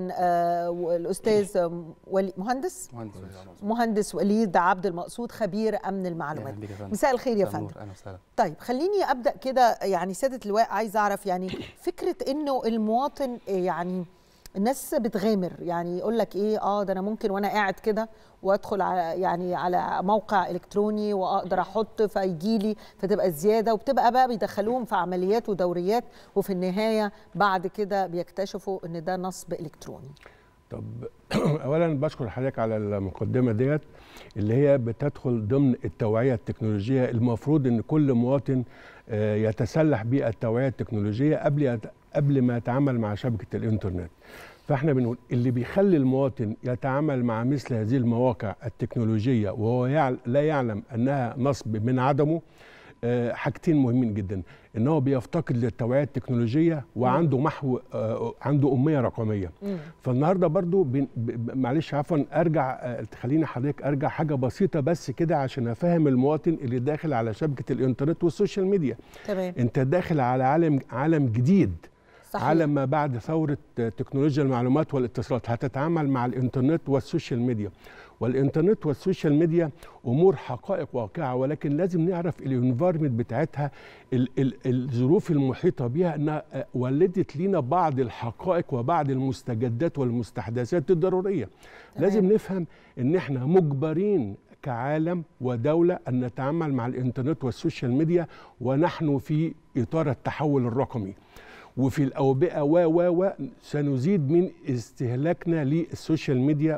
A: الاستاذ ولي مهندس
J: مهندس
A: مهندس وليد عبد المقصود خبير امن المعلومات مساء الخير يا فندم طيب خليني ابدا كده يعني سياده اللواء عايز اعرف يعني فكره انه المواطن يعني الناس بتغامر يعني يقول لك ايه اه ده انا ممكن وانا قاعد كده وادخل على يعني على موقع الكتروني واقدر احط فيجي لي فتبقى زياده وبتبقى بقى بيدخلوهم في عمليات ودوريات وفي النهايه بعد كده بيكتشفوا ان ده نصب الكتروني.
J: طب اولا بشكر حضرتك على المقدمه ديت اللي هي بتدخل ضمن التوعيه التكنولوجيه المفروض ان كل مواطن يتسلح بالتوعيه التكنولوجيه قبل قبل ما يتعامل مع شبكه الانترنت. فاحنا بنقول اللي بيخلي المواطن يتعامل مع مثل هذه المواقع التكنولوجيه وهو يعل لا يعلم انها نصب من عدمه أه حاجتين مهمين جدا ان هو بيفتقد للتوعيه التكنولوجيه وعنده محو أه عنده اميه رقميه مم. فالنهارده برضو معلش عفوا ارجع أه تخليني حضرتك ارجع حاجه بسيطه بس كده عشان افهم المواطن اللي داخل على شبكه الانترنت والسوشيال ميديا
A: تمام
J: انت داخل على عالم عالم جديد
A: صحيح.
J: على ما بعد ثورة تكنولوجيا المعلومات والاتصالات هتتعامل مع الإنترنت والسوشيال ميديا والإنترنت والسوشيال ميديا أمور حقائق واقعة ولكن لازم نعرف الانفايرمنت بتاعتها ال ال الظروف المحيطة بها أنها ولدت لنا بعض الحقائق وبعض المستجدات والمستحدثات الضرورية لازم نفهم أن احنا مجبرين كعالم ودولة أن نتعامل مع الإنترنت والسوشيال ميديا ونحن في إطار التحول الرقمي وفي الاوبئه و و و سنزيد من استهلاكنا للسوشيال ميديا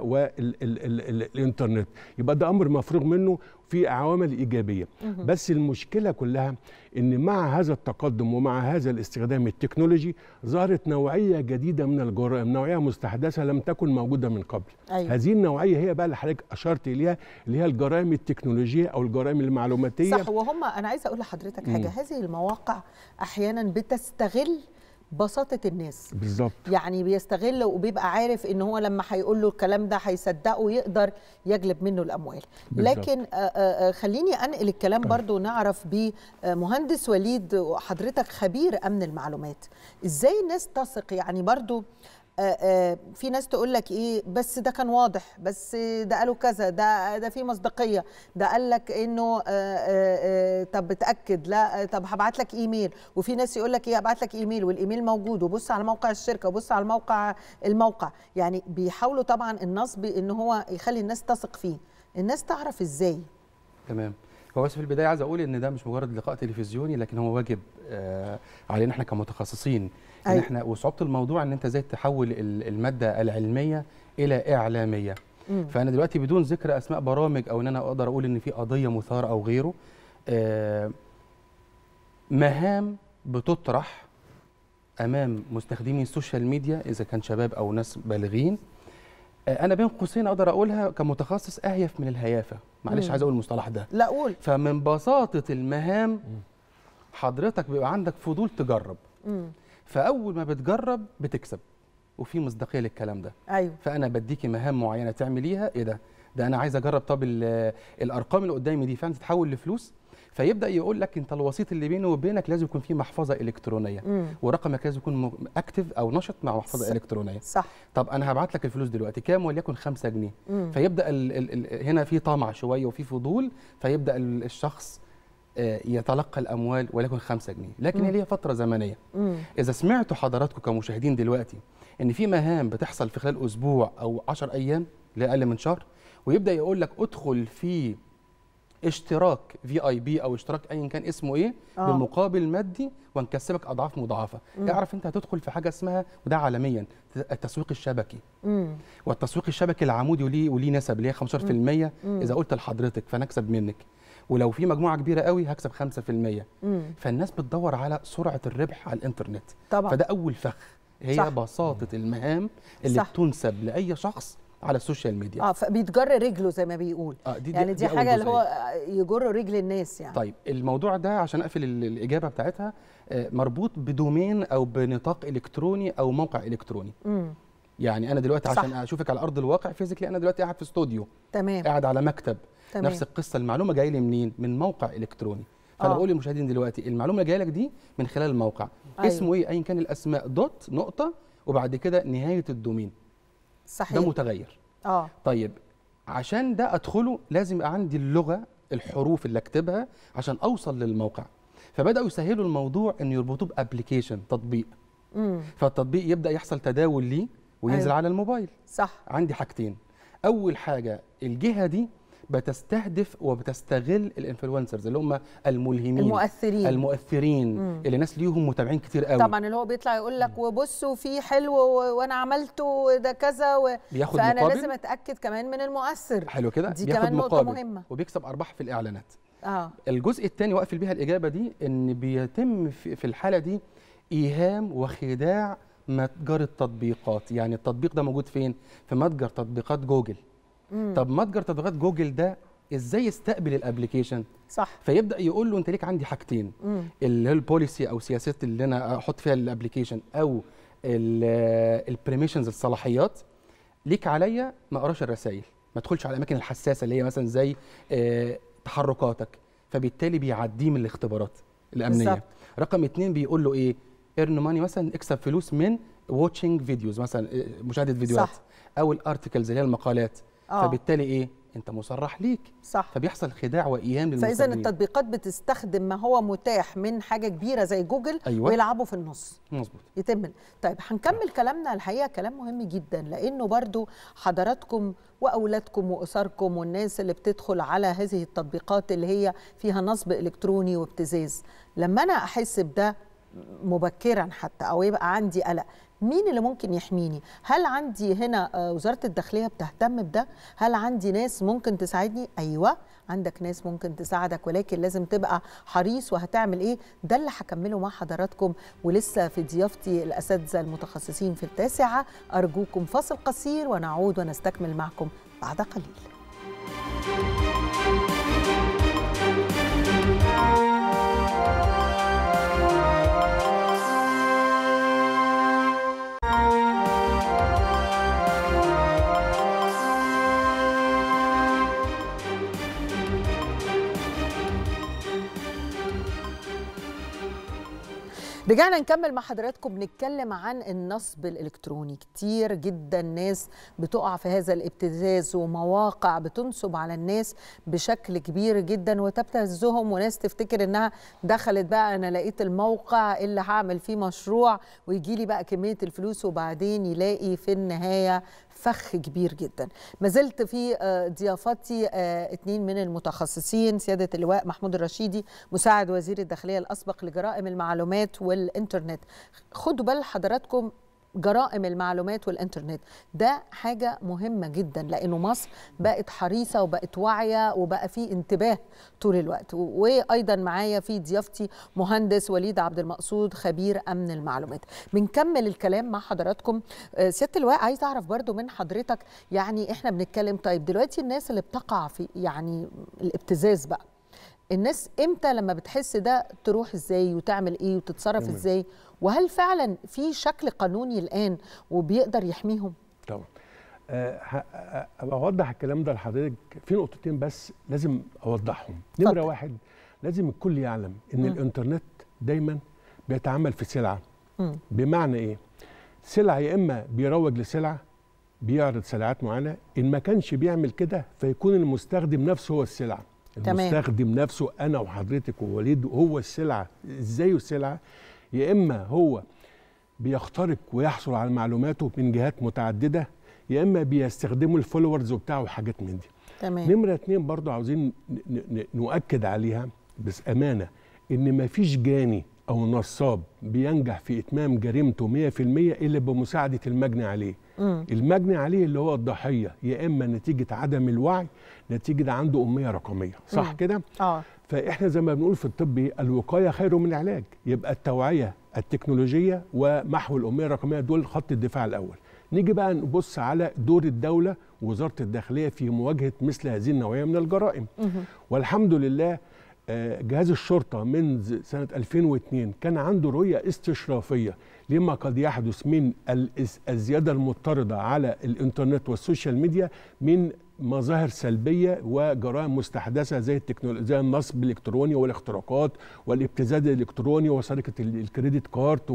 J: والانترنت يبقى ده امر مفروغ منه في عوامل ايجابيه بس المشكله كلها ان مع هذا التقدم ومع هذا الاستخدام التكنولوجي ظهرت نوعيه جديده من الجرائم نوعيه مستحدثه لم تكن موجوده من قبل
A: أيوة.
J: هذه النوعيه هي بقى اللي حضرتك اشرت اليها اللي هي الجرائم التكنولوجيه او الجرائم المعلوماتيه
A: صح وهم انا عايزه اقول لحضرتك حاجه هذه المواقع احيانا بتستغل بساطة الناس
J: بالظبط
A: يعني بيستغل وبيبقى عارف ان هو لما هيقول له الكلام ده هيصدقه ويقدر يجلب منه الاموال بالزبط. لكن آآ آآ خليني انقل الكلام برضو نعرف بمهندس وليد حضرتك خبير امن المعلومات ازاي الناس تثق يعني برضو آآ آآ في ناس تقول لك ايه بس ده كان واضح بس ده قالوا كذا ده ده في مصداقيه ده قال لك انه آآ طب اتاكد لا طب هبعت لك ايميل وفي ناس يقول لك ايه هبعت لك ايميل والايميل موجود وبص على موقع الشركه وبص على الموقع الموقع يعني بيحاولوا طبعا النصب ان هو يخلي الناس تثق فيه الناس تعرف ازاي
K: تمام هو بس في البدايه عايز اقول ان ده مش مجرد لقاء تلفزيوني لكن هو واجب آه علينا احنا كمتخصصين ان أي. احنا وصعوبه الموضوع ان انت ازاي تحول الماده العلميه الى اعلاميه مم. فانا دلوقتي بدون ذكر اسماء برامج او ان انا اقدر اقول ان في قضيه مثاره او غيره آه مهام بتطرح امام مستخدمي السوشيال ميديا اذا كان شباب او ناس بالغين انا بين قوسين اقدر اقولها كمتخصص اهيف من الهيافه معلش عايز اقول المصطلح ده
A: لا قول
K: فمن بساطه المهام حضرتك بيبقى عندك فضول تجرب
A: مم.
K: فاول ما بتجرب بتكسب وفي مصداقيه للكلام ده
A: ايوه
K: فانا بديكي مهام معينه تعمليها ايه ده ده انا عايز اجرب طب الارقام اللي قدامي دي فعلا تتحول لفلوس فيبدا يقول لك انت الوسيط اللي بينه وبينك لازم يكون فيه محفظه الكترونيه
A: مم.
K: ورقمك لازم يكون اكتف او نشط مع محفظه
A: صح.
K: الكترونيه
A: صح
K: طب انا هبعت لك الفلوس دلوقتي كام وليكن 5 جنيه
A: مم.
K: فيبدا ال ال ال هنا في طمع شويه وفي فضول فيبدا ال- الشخص آه، يتلقى الاموال وليكن 5 جنيه لكن هي
A: مم.
K: ليها فتره زمنيه
A: مم.
K: اذا سمعتوا حضراتكم كمشاهدين دلوقتي ان في مهام بتحصل في خلال اسبوع او 10 ايام لاقل من شهر ويبدا يقول لك ادخل في اشتراك في اي بي او اشتراك ايا كان اسمه ايه
A: آه.
K: بمقابل مادي وهنكسبك اضعاف مضاعفه
A: مم.
K: اعرف انت هتدخل في حاجه اسمها وده عالميا التسويق الشبكي
A: مم.
K: والتسويق الشبكي العمودي وليه وليه نسب اللي هي 15%
A: مم.
K: اذا قلت لحضرتك فنكسب منك ولو في مجموعه كبيره قوي هكسب 5%
A: مم.
K: فالناس بتدور على سرعه الربح على الانترنت
A: طبعا
K: فده اول فخ هي
A: صح.
K: صح. بساطه المهام اللي
A: صح.
K: صح. بتنسب لاي شخص على السوشيال ميديا
A: اه فبيتجر رجله زي ما بيقول
K: آه دي
A: يعني دي,
K: أول
A: حاجه اللي
K: جزئية.
A: هو يجر رجل الناس يعني
K: طيب الموضوع ده عشان اقفل ال- الاجابه بتاعتها آه، مربوط بدومين او بنطاق الكتروني او موقع الكتروني
A: مم.
K: يعني انا دلوقتي
A: صح.
K: عشان اشوفك على ارض الواقع فيزيكلي انا دلوقتي قاعد في استوديو
A: تمام
K: قاعد على مكتب
A: تمام.
K: نفس القصه المعلومه جايه لي منين من موقع الكتروني فانا
A: آه.
K: بقول للمشاهدين دلوقتي المعلومه اللي جايه لك دي من خلال الموقع
A: أيوة.
K: اسمه ايه ايا كان الاسماء دوت نقطه وبعد كده نهايه الدومين
A: صحيح
K: ده متغير
A: اه
K: طيب عشان ده ادخله لازم يبقى عندي اللغه الحروف اللي اكتبها عشان اوصل للموقع فبداوا يسهلوا الموضوع ان يربطوه بابلكيشن تطبيق
A: امم
K: فالتطبيق يبدا يحصل تداول ليه وينزل
A: أيوة.
K: أيوة. على الموبايل
A: صح
K: عندي حاجتين اول حاجه الجهه دي بتستهدف وبتستغل الانفلونسرز اللي هم الملهمين
A: المؤثرين
K: المؤثرين
A: مم.
K: اللي ناس ليهم متابعين كتير قوي
A: طبعا اللي هو بيطلع يقول لك وبصوا في حلو و- وانا عملته ده كذا و...
K: بياخد
A: فانا
K: مقابل
A: لازم اتاكد كمان من المؤثر
K: حلو كده
A: دي
K: بياخد
A: كمان نقطه
K: مقابل
A: مهمه
K: وبيكسب ارباح في الاعلانات
A: اه
K: الجزء الثاني واقفل بيها الاجابه دي ان بيتم في في الحاله دي ايهام وخداع متجر التطبيقات يعني التطبيق ده موجود فين في متجر تطبيقات جوجل
A: مم.
K: طب متجر تطبيقات جوجل ده ازاي يستقبل الابلكيشن
A: صح
K: فيبدا يقول له انت ليك عندي حاجتين
A: مم.
K: اللي هي البوليسي او سياسات اللي انا احط فيها الابلكيشن او البريميشنز الصلاحيات ليك عليا ما اقراش الرسائل ما ادخلش على الاماكن الحساسه اللي هي مثلا زي آه، تحركاتك فبالتالي بيعديه من الاختبارات الامنيه
A: بالظبط.
K: رقم اتنين بيقول له ايه ايرن ماني مثلا اكسب فلوس من واتشنج فيديوز مثلا آه، مشاهده فيديوهات
A: صح.
K: او الارتكلز اللي هي المقالات
A: آه.
K: فبالتالي ايه انت مصرح ليك
A: صح
K: فبيحصل خداع وايهام
A: فاذا
K: للمستخدمين
A: التطبيقات بتستخدم ما هو متاح من حاجه كبيره زي جوجل
K: أيوة.
A: ويلعبوا في النص
K: مظبوط
A: يتم طيب هنكمل كلامنا الحقيقه كلام مهم جدا لانه برضو حضراتكم واولادكم واسركم والناس اللي بتدخل على هذه التطبيقات اللي هي فيها نصب الكتروني وابتزاز لما انا احس بده مبكرا حتى او يبقى عندي قلق مين اللي ممكن يحميني هل عندي هنا آه، وزاره الداخليه بتهتم بده هل عندي ناس ممكن تساعدني ايوه عندك ناس ممكن تساعدك ولكن لازم تبقى حريص وهتعمل ايه ده اللي هكمله مع حضراتكم ولسه في ضيافتي الاساتذه المتخصصين في التاسعه ارجوكم فاصل قصير ونعود ونستكمل معكم بعد قليل رجعنا نكمل مع حضراتكم نتكلم عن النصب الالكتروني كتير جدا ناس بتقع في هذا الابتزاز ومواقع بتنصب على الناس بشكل كبير جدا وتبتزهم وناس تفتكر انها دخلت بقى انا لقيت الموقع اللي هعمل فيه مشروع ويجي لي بقى كميه الفلوس وبعدين يلاقي في النهايه فخ كبير جدا ما زلت في آه، ضيافتي آه، اتنين من المتخصصين سيادة اللواء محمود الرشيدي مساعد وزير الداخلية الأسبق لجرائم المعلومات والإنترنت خدوا بال حضراتكم جرائم المعلومات والإنترنت ده حاجة مهمة جدا لأنه مصر بقت حريصة وبقت واعية وبقى في انتباه طول الوقت و- وأيضا معايا في ضيافتي مهندس وليد عبد المقصود خبير أمن المعلومات بنكمل الكلام مع حضراتكم آه، سيادة اللواء عايز أعرف برضو من حضرتك يعني إحنا بنتكلم طيب دلوقتي الناس اللي بتقع في يعني الابتزاز بقى الناس امتى لما بتحس ده تروح ازاي وتعمل ايه وتتصرف
J: تمام.
A: ازاي وهل فعلا في شكل قانوني الان وبيقدر يحميهم
J: طبعا أه اوضح الكلام ده لحضرتك في نقطتين بس لازم اوضحهم نمره واحد لازم الكل يعلم ان م. الانترنت دايما بيتعامل في سلعه م. بمعنى ايه سلعه يا اما بيروج لسلعه بيعرض سلعات معينه ان ما كانش بيعمل كده فيكون المستخدم نفسه هو السلعه
A: تمام.
J: المستخدم نفسه انا وحضرتك ووليد هو السلعه ازاي السلعه يا اما هو بيخترق ويحصل على معلوماته من جهات متعدده يا اما بيستخدموا الفولورز وبتاعه وحاجات من دي
A: تمام
J: نمره اتنين برضو عاوزين نؤكد عليها بس امانه ان ما فيش جاني او نصاب بينجح في اتمام جريمته 100% الا بمساعده المجني عليه
A: مم.
J: المجني عليه اللي هو الضحيه يا اما نتيجه عدم الوعي نتيجه عنده اميه رقميه صح كده
A: اه
J: فاحنا زي ما بنقول في الطب الوقايه خير من العلاج يبقى التوعيه التكنولوجيه ومحو الاميه الرقميه دول خط الدفاع الاول نيجي بقى نبص على دور الدوله ووزاره الداخليه في مواجهه مثل هذه النوعيه من الجرائم
A: مم.
J: والحمد لله جهاز الشرطة من سنة 2002 كان عنده رؤية استشرافية لما قد يحدث من الزيادة المضطردة على الإنترنت والسوشيال ميديا من مظاهر سلبية وجرائم مستحدثة زي التكنولوجيا زي النصب الإلكتروني والاختراقات والابتزاز الإلكتروني وسرقة الكريدت كارت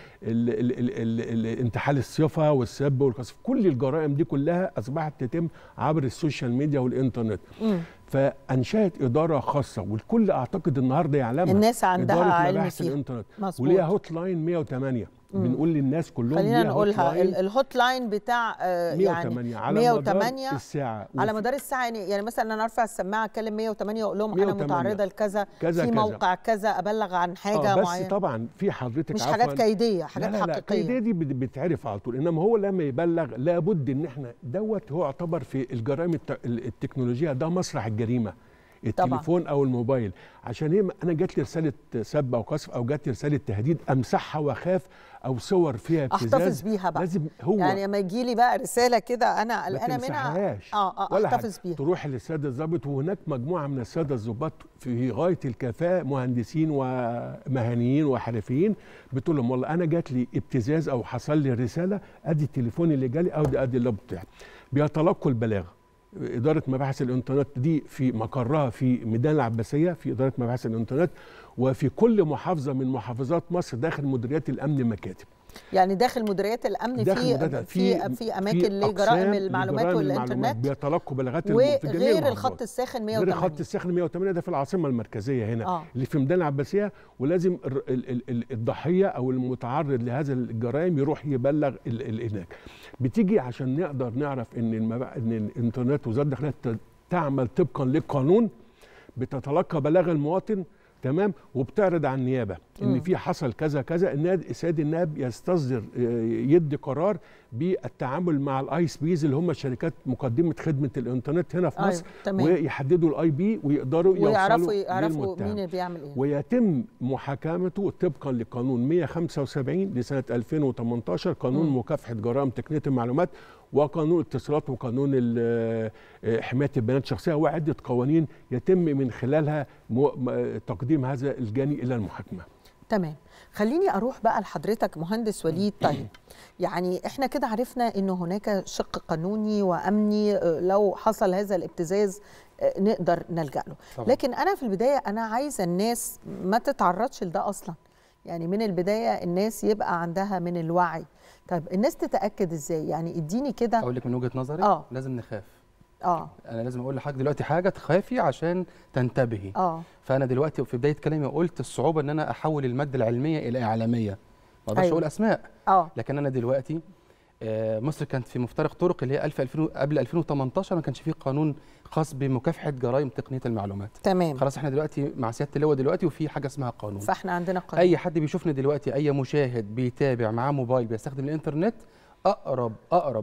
J: وانتحال الصفة والسب والقذف كل الجرائم دي كلها أصبحت تتم عبر السوشيال ميديا والإنترنت
A: م.
J: فانشات اداره خاصه والكل اعتقد النهارده يعلمها
A: الناس عندها علم
J: فيها الانترنت
A: مظبوط
J: وليها هوت لاين 108 مم. بنقول للناس كلهم
A: خلينا نقولها الهوت لاين بتاع آه
J: 108
A: يعني
J: على
A: 108
J: مدار الساعه
A: على مدار الساعه يعني, يعني مثلا انا ارفع السماعه اكلم 108 واقول لهم انا متعرضه لكذا
J: كذا
A: في
J: كذا.
A: موقع كذا ابلغ عن حاجه
J: آه بس
A: معينه
J: طبعا في حضرتك
A: مش حاجات كيديه حاجات
J: لا لا لا
A: حقيقيه
J: الكيديه دي بتتعرف على طول انما هو لما يبلغ لابد ان احنا دوت هو يعتبر في الجرائم التكنولوجيه ده مسرح الجريمه التليفون طبعا. او الموبايل عشان ايه انا جات لي رساله سب او قذف او جات لي رساله تهديد امسحها واخاف او صور فيها ابتزاز
A: احتفظ بيها بقى
J: لازم هو
A: يعني لما يجي لي بقى رساله كده انا قلقانه منها
J: اه
A: اه احتفظ بيها
J: تروح للساده الضابط وهناك مجموعه من الساده الضباط في غايه الكفاءه مهندسين ومهنيين وحرفيين بتقول لهم والله انا جات لي ابتزاز او حصل لي رساله ادي التليفون اللي جالي او ادي اللاب بتاعي بيتلقوا البلاغ إدارة مباحث الإنترنت دي في مقرها في ميدان العباسية في إدارة مباحث الإنترنت وفي كل محافظة من محافظات مصر داخل مديريات الأمن مكاتب
A: يعني داخل مديريات الامن في في في, في اماكن لجرائم المعلومات والانترنت
J: بيتلقوا بلاغات
A: وغير الخط الساخن 108
J: غير الخط الساخن 108 ده في العاصمه المركزيه هنا
A: آه.
J: اللي في ميدان العباسيه ولازم الضحيه او المتعرض لهذا الجرائم يروح يبلغ هناك بتيجي عشان نقدر نعرف ان المبا... ان الانترنت وزاره الداخليه تعمل طبقا للقانون بتتلقى بلاغ المواطن تمام وبتعرض عن النيابه ان في حصل كذا كذا النادي السيد النائب يستصدر يدي قرار بالتعامل مع الاي اس بيز اللي هم شركات مقدمه خدمه الانترنت هنا في مصر
A: أيوة.
J: ويحددوا الاي بي ويقدروا
A: ويعرفوا يعرفوا مين اللي بيعمل ايه
J: ويتم محاكمته طبقا لقانون 175 لسنه 2018 قانون مم. مكافحه جرائم تقنيه المعلومات وقانون الاتصالات وقانون حمايه البيانات الشخصيه وعده قوانين يتم من خلالها تقديم هذا الجاني الى المحاكمه.
A: تمام خليني اروح بقى لحضرتك مهندس وليد طيب يعني احنا كده عرفنا انه هناك شق قانوني وامني لو حصل هذا الابتزاز نقدر نلجا له طبعا. لكن انا في البدايه انا عايزه الناس ما تتعرضش لده اصلا يعني من البدايه الناس يبقى عندها من الوعي طيب الناس تتاكد ازاي يعني اديني كده
K: اقول لك من وجهه نظري
A: آه.
K: لازم نخاف
A: اه
K: انا لازم اقول لحضرتك دلوقتي حاجه تخافي عشان تنتبهي
A: اه
K: فانا دلوقتي في بدايه كلامي قلت الصعوبه ان انا احول الماده العلميه الى اعلاميه ما اقدرش
A: أيوة.
K: اقول اسماء
A: اه
K: لكن انا دلوقتي آه مصر كانت في مفترق طرق اللي هي 1000 2000 قبل 2018 ما كانش فيه قانون خاص بمكافحه جرائم تقنيه المعلومات
A: تمام
K: خلاص احنا دلوقتي مع سياده اللواء دلوقتي وفي حاجه اسمها قانون
A: فاحنا عندنا قانون
K: اي حد بيشوفني دلوقتي اي مشاهد بيتابع معاه موبايل بيستخدم الانترنت اقرب اقرب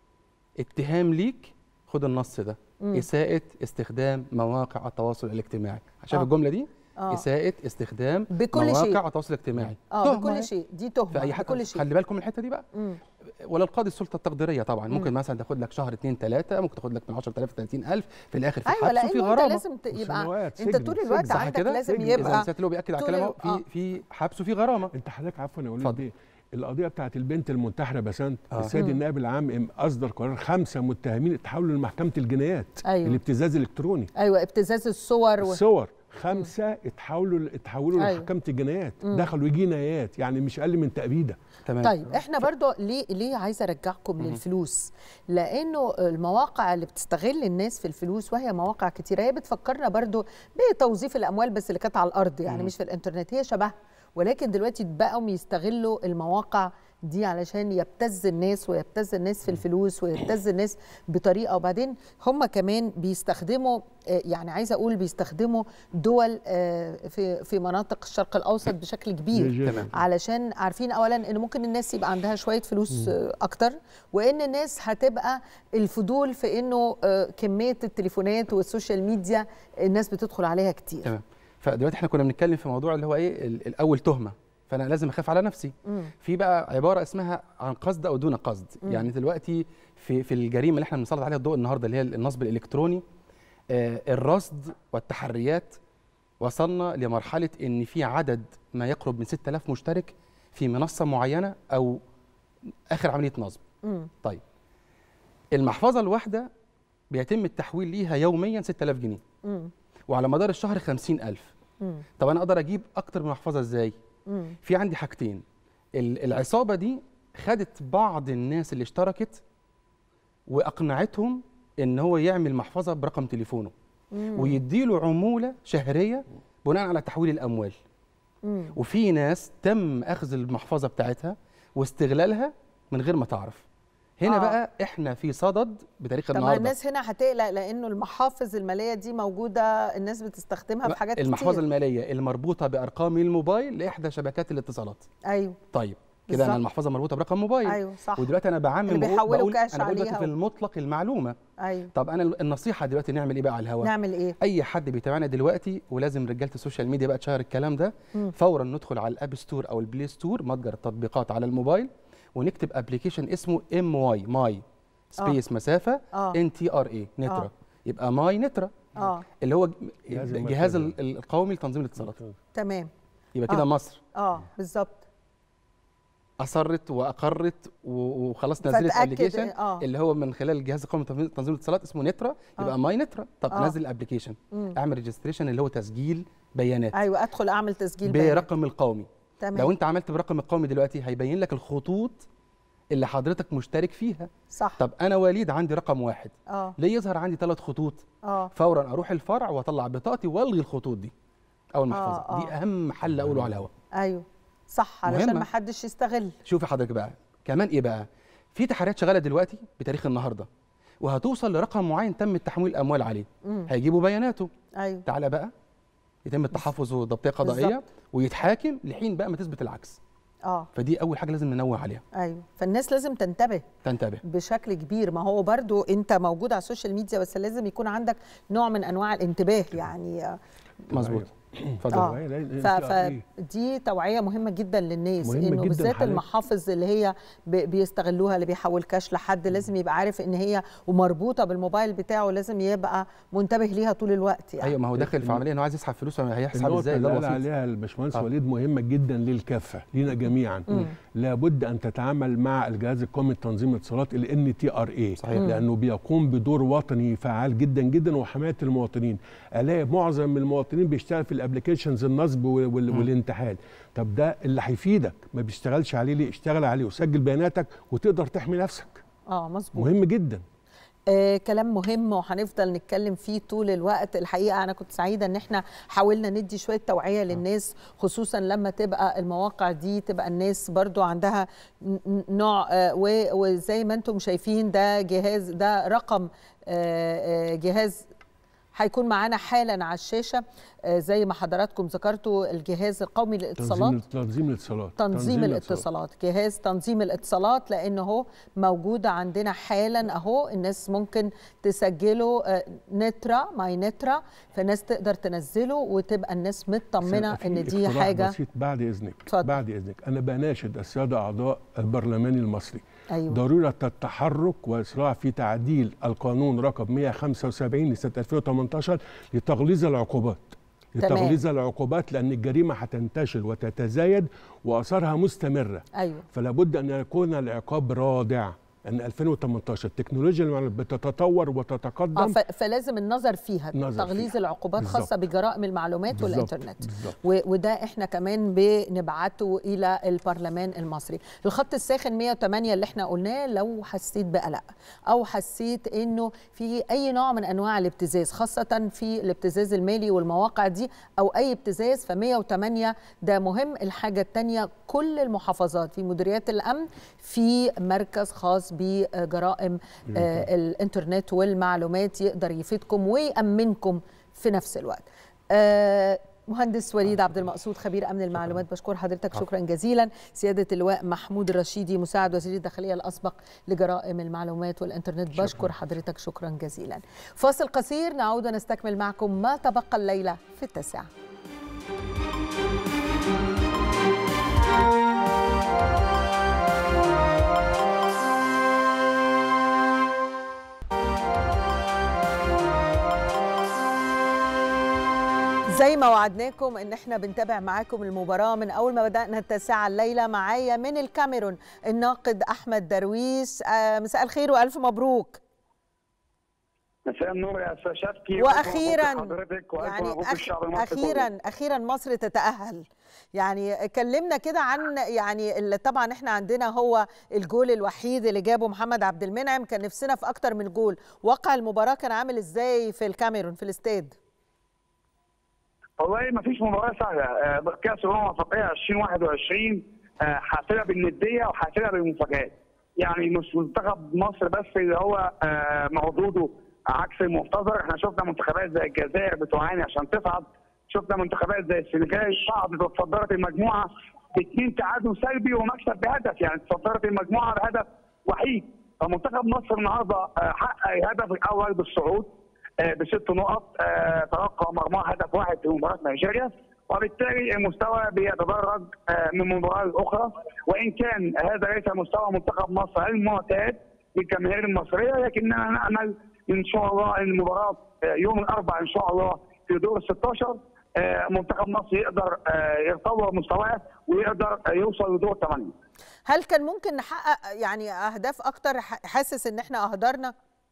K: اتهام ليك خد النص ده
A: مم.
K: اساءه استخدام مواقع التواصل الاجتماعي شايف
A: آه.
K: الجمله دي
A: آه.
K: اساءه استخدام
A: بكل
K: مواقع
A: شيء.
K: التواصل الاجتماعي
A: اه
K: تهمة
A: بكل شيء دي تهمه
K: في اي حد
A: بكل شيء
K: خلي بالكم من الحته دي بقى
A: مم.
K: ولا القاضي السلطه التقديريه طبعا ممكن مثلا تاخد لك شهر اثنين ثلاثه ممكن تاخد لك من 10000 ل 30000 في الاخر في
A: ايوه
K: حبس وفي
A: لانه انت
K: غرامه
A: لازم ت- يبقى
J: وسنوات
A: انت
J: سجن.
A: طول
J: سجن،
A: الوقت
K: صح
A: عندك
K: كده؟
A: لازم
K: سجن. اذا
A: يبقى
K: سياده اللي هو بياكد على
A: طول
K: كلامه
A: ال- آه.
K: في في حبس وفي غرامه
J: انت حضرتك عفوا يا
K: اتفضل.
J: وليد بيه القضيه بتاعت البنت المنتحره بسنت
K: آه.
J: السيد
A: مم.
J: النائب العام ام- اصدر قرار خمسه متهمين اتحولوا لمحكمه الجنايات
A: أيوة.
J: الابتزاز الالكتروني
A: ايوه ابتزاز الصور و...
J: الصور خمسه اتحولوا اتحولوا
A: أيوة.
J: لمحكمه الجنايات
A: مم.
J: دخلوا جنايات يعني مش اقل من تأبيده
K: تمام
A: طيب احنا برضو ليه ليه عايزه ارجعكم للفلوس لانه المواقع اللي بتستغل الناس في الفلوس وهي مواقع كتيره هي بتفكرنا برضو بتوظيف الاموال بس اللي كانت على الارض يعني
K: مم.
A: مش في الانترنت هي شبه ولكن دلوقتي بقوا يستغلوا المواقع دي علشان يبتز الناس ويبتز الناس في الفلوس ويبتز الناس بطريقه وبعدين هم كمان بيستخدموا آه، يعني عايزه اقول بيستخدموا دول آه، في في مناطق الشرق الاوسط بشكل كبير
K: تمام
A: علشان عارفين اولا ان ممكن الناس يبقى عندها شويه فلوس آه، اكتر وان الناس هتبقى الفضول في انه آه، كميه التليفونات والسوشيال ميديا الناس بتدخل عليها كتير
K: تمام فدلوقتي احنا كنا بنتكلم في موضوع اللي هو ايه ال- الاول تهمه فانا لازم اخاف على نفسي
A: مم.
K: في بقى عباره اسمها عن قصد او دون قصد
A: مم.
K: يعني دلوقتي في في الجريمه اللي احنا بنسلط عليها الضوء النهارده اللي هي النصب الالكتروني آه الرصد والتحريات وصلنا لمرحله ان في عدد ما يقرب من 6000 مشترك في منصه معينه او اخر عمليه نصب
A: مم.
K: طيب المحفظه الواحده بيتم التحويل ليها يوميا 6000 جنيه
A: مم.
K: وعلى مدار الشهر 50000
A: مم.
K: طب انا اقدر اجيب اكتر من محفظه ازاي
A: مم.
K: في عندي حاجتين ال- العصابه دي خدت بعض الناس اللي اشتركت واقنعتهم ان هو يعمل محفظه برقم تليفونه
A: مم.
K: ويديله عموله شهريه بناء على تحويل الاموال
A: مم.
K: وفي ناس تم اخذ المحفظه بتاعتها واستغلالها من غير ما تعرف هنا
A: آه.
K: آه. بقى احنا في صدد بتاريخ
A: طب ما
K: النهارده
A: الناس هنا هتقلق لانه المحافظ الماليه دي موجوده الناس بتستخدمها في حاجات
K: المحفظه
A: كتير
K: الماليه المربوطه بارقام الموبايل لاحدى شبكات الاتصالات
A: ايوه
K: طيب كده
A: بالظبط.
K: انا المحفظه مربوطه برقم موبايل
A: ايوه صح
K: ودلوقتي انا بعمم
A: اللي
K: بقول-
A: بيحولوا
K: بقول
A: كاش
K: انا بقول دلوقتي
A: عليها
K: في
A: و-
K: المطلق المعلومه
A: ايوه
K: طب انا النصيحه دلوقتي نعمل ايه بقى على الهواء
A: نعمل ايه
K: اي حد بيتابعنا دلوقتي ولازم رجاله السوشيال ميديا بقى تشهر الكلام ده
A: مم.
K: فورا ندخل على الاب ستور او البلاي ستور متجر التطبيقات على الموبايل ونكتب ابلكيشن اسمه ام واي ماي سبيس مسافه
A: آه.
K: ان تي ار اي نترا
A: آه.
K: يبقى ماي نترا
A: اه
K: اللي هو
J: جهاز
K: الجهاز
J: المركزي.
K: ال- القومي لتنظيم الاتصالات
A: تمام
K: يبقى كده
A: آه.
K: مصر
A: اه بالظبط
K: اصرت واقرت و- وخلاص نزلت
A: فتأكد-
K: ابلكيشن
A: آه.
K: اللي هو من خلال الجهاز القومي لتنظيم تنظيم الاتصالات اسمه نترا يبقى
A: آه.
K: ماي نترا طب
A: آه.
K: نزل الابلكيشن
A: مم.
K: اعمل ريجستريشن اللي هو تسجيل بيانات
A: ايوه ادخل اعمل تسجيل بيانات.
K: برقم القومي
A: تمام
K: لو انت عملت برقم القومي دلوقتي هيبين لك الخطوط اللي حضرتك مشترك فيها
A: صح
K: طب انا وليد عندي رقم واحد
A: اه
K: ليه يظهر عندي ثلاث خطوط
A: اه
K: فورا اروح الفرع واطلع بطاقتي والغي الخطوط دي او المحفظه
A: آه،
K: دي
A: آه.
K: اهم حل اقوله على الهواء
A: ايوه صح علشان
K: مهمة.
A: ما حدش يستغل
K: شوفي حضرتك بقى كمان ايه بقى في تحريات شغاله دلوقتي بتاريخ النهارده وهتوصل لرقم معين تم تحويل الاموال عليه
A: مم.
K: هيجيبوا بياناته
A: ايوه
K: تعالى بقى يتم التحفظ والضبطيه قضائيه
A: بالظبط.
K: ويتحاكم لحين بقى ما تثبت العكس
A: اه
K: فدي اول حاجه لازم ننوه عليها
A: ايوه فالناس لازم تنتبه
K: تنتبه
A: بشكل كبير ما هو برضو انت موجود على السوشيال ميديا بس لازم يكون عندك نوع من انواع الانتباه يعني آه،
K: مظبوط اتفضل
A: اه
J: توعية، لأن
A: ف-
J: أنت إيه؟
A: فدي توعيه مهمه جدا للناس
J: مهمة
A: انه
J: جداً
A: بالذات
J: حضرتك.
A: المحافظ اللي هي ب- بيستغلوها اللي بيحول كاش لحد لازم يبقى عارف ان هي ومربوطه بالموبايل بتاعه لازم يبقى منتبه ليها طول الوقت يعني
K: ايوه ما هو داخل في عمليه انه عايز يسحب فلوس هيسحب
J: النقطة
K: ازاي
J: اللي
K: ده
J: قال
K: بسيط
J: عليها الباشمهندس
K: آه.
J: وليد مهمة جدا للكافة لينا جميعا
A: مم.
J: لابد أن تتعامل مع الجهاز القومي لتنظيم الاتصالات ال ان تي ار اي
K: صحيح. مم.
J: لأنه بيقوم بدور وطني فعال جدا جدا وحماية المواطنين ألاقي معظم المواطنين بيشتغل في الابلكيشنز النصب وال- وال-
K: مم.
J: والانتحال طب ده اللي هيفيدك ما بيشتغلش عليه ليه اشتغل عليه وسجل بياناتك وتقدر تحمي نفسك
A: اه مظبوط
J: مهم جدا
A: آه كلام مهم وهنفضل نتكلم فيه طول الوقت الحقيقه انا كنت سعيده ان احنا حاولنا ندي شويه توعيه للناس خصوصا لما تبقى المواقع دي تبقى الناس برضو عندها ن- ن- نوع آه و- وزي ما انتم شايفين ده جهاز ده رقم آه آه جهاز هيكون معانا حالا على الشاشه آه زي ما حضراتكم ذكرتوا الجهاز القومي للاتصالات
J: تنظيم تنظيم الاتصالات
A: تنظيم الاتصالات جهاز تنظيم الاتصالات لانه هو موجود عندنا حالا اهو الناس ممكن تسجله آه، نترا ماي نترا فالناس تقدر تنزله وتبقى الناس مطمنه
J: في
A: ان دي
J: اقتراح
A: حاجه
J: بسيط بعد اذنك
A: اتفضل.
J: بعد اذنك انا بناشد الساده اعضاء البرلمان المصري أيوة. ضروره التحرك واسراع في تعديل القانون رقم 175 لسنه 2018 لتغليظ العقوبات لتغليظ العقوبات لان الجريمه هتنتشر وتتزايد واثارها مستمره
A: ايوه
J: فلا بد ان يكون العقاب رادع ان 2018 التكنولوجيا بتتطور وتتقدم
A: آه فلازم النظر فيها
J: نظر
A: تغليظ
J: فيها.
A: العقوبات
J: بالزبط.
A: خاصه بجرائم المعلومات
J: بالزبط.
A: والانترنت
J: بالزبط.
A: وده احنا كمان بنبعته الى البرلمان المصري الخط الساخن 108 اللي احنا قلناه لو حسيت بقلق او حسيت انه في اي نوع من انواع الابتزاز خاصه في الابتزاز المالي والمواقع دي او اي ابتزاز ف 108 ده مهم الحاجه الثانيه كل المحافظات في مديريات الامن في مركز خاص بجرائم آه الانترنت والمعلومات يقدر يفيدكم ويأمنكم في نفس الوقت آه مهندس وليد عبد المقصود خبير امن المعلومات بشكر حضرتك شكرا جزيلا سياده اللواء محمود الرشيدي مساعد وزير الداخليه الاسبق لجرائم المعلومات والانترنت شكرا. بشكر حضرتك شكرا جزيلا فاصل قصير نعود ونستكمل معكم ما تبقى الليله في التاسعه زي ما وعدناكم ان احنا بنتابع معاكم المباراه من اول ما بدانا التاسعه الليله معايا من الكاميرون الناقد احمد درويش آه مساء الخير والف مبروك
L: مساء النور يا استاذ شفكي
A: واخيرا
L: حضرتك
A: يعني أخ... اخيرا اخيرا مصر تتاهل يعني كلمنا كده عن يعني اللي طبعا احنا عندنا هو الجول الوحيد اللي جابه محمد عبد المنعم كان نفسنا في اكتر من جول واقع المباراه كان عامل ازاي في الكاميرون في الاستاد
L: والله ما فيش مباراه سهله كاس الامم الافريقيه 2021 حافله بالنديه وحافله بالمفاجات يعني مش منتخب مصر بس اللي هو مردوده عكس المنتظر احنا شفنا منتخبات زي الجزائر بتعاني عشان تصعد شفنا منتخبات زي السنغال صعدت وتصدرت المجموعه باثنين تعادل سلبي ومكسب بهدف يعني تصدرت المجموعه بهدف وحيد فمنتخب مصر النهارده حقق الهدف الاول بالصعود بست نقط تلقى مرمى هدف واحد في مباراه نيجيريا وبالتالي المستوى بيتدرج من مباراه لاخرى وان كان هذا ليس مستوى منتخب مصر المعتاد للجماهير المصريه لكننا نامل ان شاء الله ان المباراه يوم الاربعاء ان شاء الله في دور ال 16 منتخب مصر يقدر يتطور مستواه ويقدر يوصل لدور 8
A: هل كان ممكن نحقق يعني اهداف اكتر حاسس ان احنا اهدرنا؟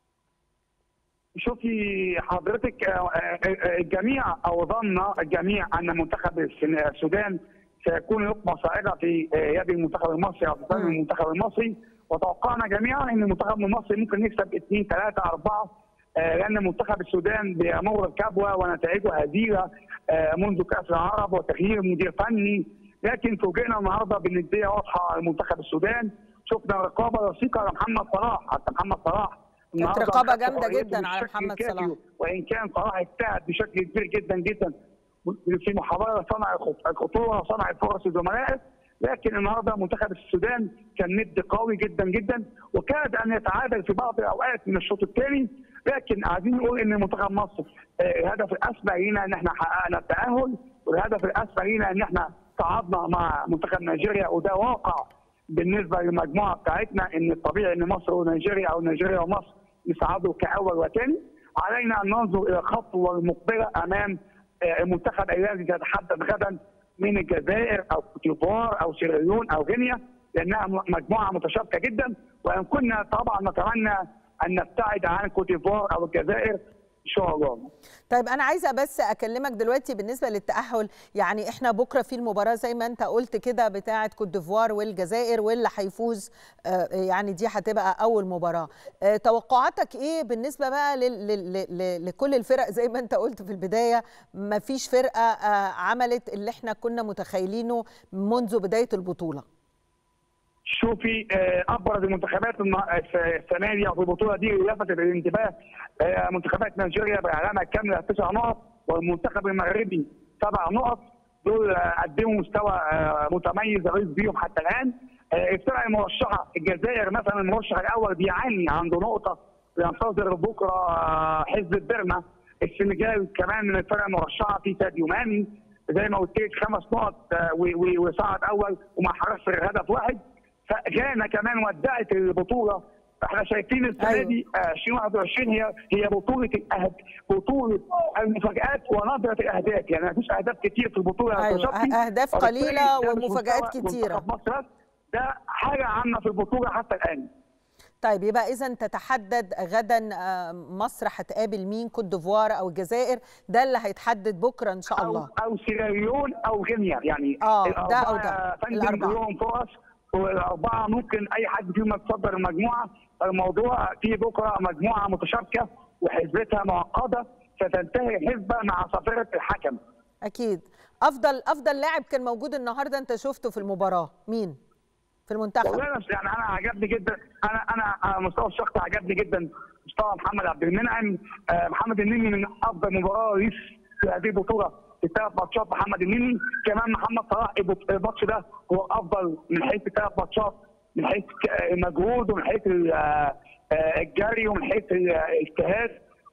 L: شوفي حضرتك الجميع او ظن الجميع ان منتخب السودان سيكون لقمه صاعده في يد المنتخب المصري او في المنتخب المصري وتوقعنا جميعا ان المنتخب المصري ممكن يكسب 2 3 4 لان منتخب السودان بيمر كبوه ونتائجه هزيله منذ كاس العرب وتغيير مدير فني لكن فوجئنا النهارده بالنديه واضحه لمنتخب السودان شفنا رقابه لصيقه لمحمد صلاح حتى محمد صلاح
A: كانت رقابه جامده جدا على محمد صلاح
L: وان كان صلاح اجتهد بشكل كبير جدا جدا في محاوله صنع الخطوره وصنع فرص الزملاء لكن النهارده منتخب السودان كان ند قوي جدا جدا وكاد ان يتعادل في بعض الاوقات من الشوط الثاني لكن عايزين نقول ان منتخب مصر الهدف الاسبق لينا ان احنا حققنا التاهل والهدف الاسبق لينا ان احنا صعدنا مع منتخب نيجيريا وده واقع بالنسبه للمجموعه بتاعتنا ان الطبيعي ان مصر ونيجيريا او نيجيريا ومصر يصعدوا كاول وثاني علينا ان ننظر الى الخطوه المقبله امام المنتخب الذي سيتحدث غدا من الجزائر او كوتيفوار او سيراليون او غينيا لانها مجموعه متشابكه جدا وان كنا طبعا نتمنى ان نبتعد عن كوتيفوار او الجزائر ان شاء الله
A: طيب انا عايزه بس اكلمك دلوقتي بالنسبه للتاهل يعني احنا بكره في المباراه زي ما انت قلت كده بتاعه كوت ديفوار والجزائر واللي هيفوز يعني دي هتبقى اول مباراه توقعاتك ايه بالنسبه بقى لكل الفرق زي ما انت قلت في البدايه ما فيش فرقه عملت اللي احنا كنا متخيلينه منذ بدايه البطوله
L: شوفي ابرز المنتخبات السنه دي او في البطوله دي لفتت الانتباه منتخبات نيجيريا بعلامه كامله تسع نقط والمنتخب المغربي سبع نقط دول قدموا مستوى متميز رئيس بيهم حتى الان الفرق المرشحه الجزائر مثلا المرشح الاول بيعاني عنده نقطه ينتظر بكره حزب البرما السنغال كمان من الفرق المرشحه في ساديو ماني زي ما قلت لك خمس نقط وصعد اول وما حرزش غير هدف واحد فغانا كمان ودعت البطوله فاحنا شايفين السنه أيوة. دي 2021 هي هي بطوله الأهد بطوله المفاجات ونظره الاهداف يعني ما فيش اهداف كتير في البطوله
A: أيوة. اهداف قليله ومفاجات كتيره
L: مصر ده حاجه عامه في البطوله حتى الان
A: طيب يبقى اذا تتحدد غدا مصر هتقابل مين كوت ديفوار او الجزائر ده اللي هيتحدد بكره ان شاء الله
L: او, أو سيراليون او غينيا يعني
A: اه ده او ده
L: الاربعه لهم فرص والاربعه ممكن اي حد فيهم يتصدر المجموعه الموضوع في بكره مجموعه متشابكه وحسبتها معقده ستنتهي حسبه مع صافره الحكم
A: اكيد افضل افضل لاعب كان موجود النهارده انت شفته في المباراه مين في المنتخب
L: والله يعني انا عجبني جدا انا انا على مستوى الشخصي عجبني جدا مستوى محمد عبد المنعم محمد النني من افضل مباراه ليه في هذه البطوله في ثلاث ماتشات محمد النني كمان محمد صلاح الماتش ده هو افضل من حيث الثلاث ماتشات من حيث المجهود ومن حيث الجري ومن حيث الاجتهاد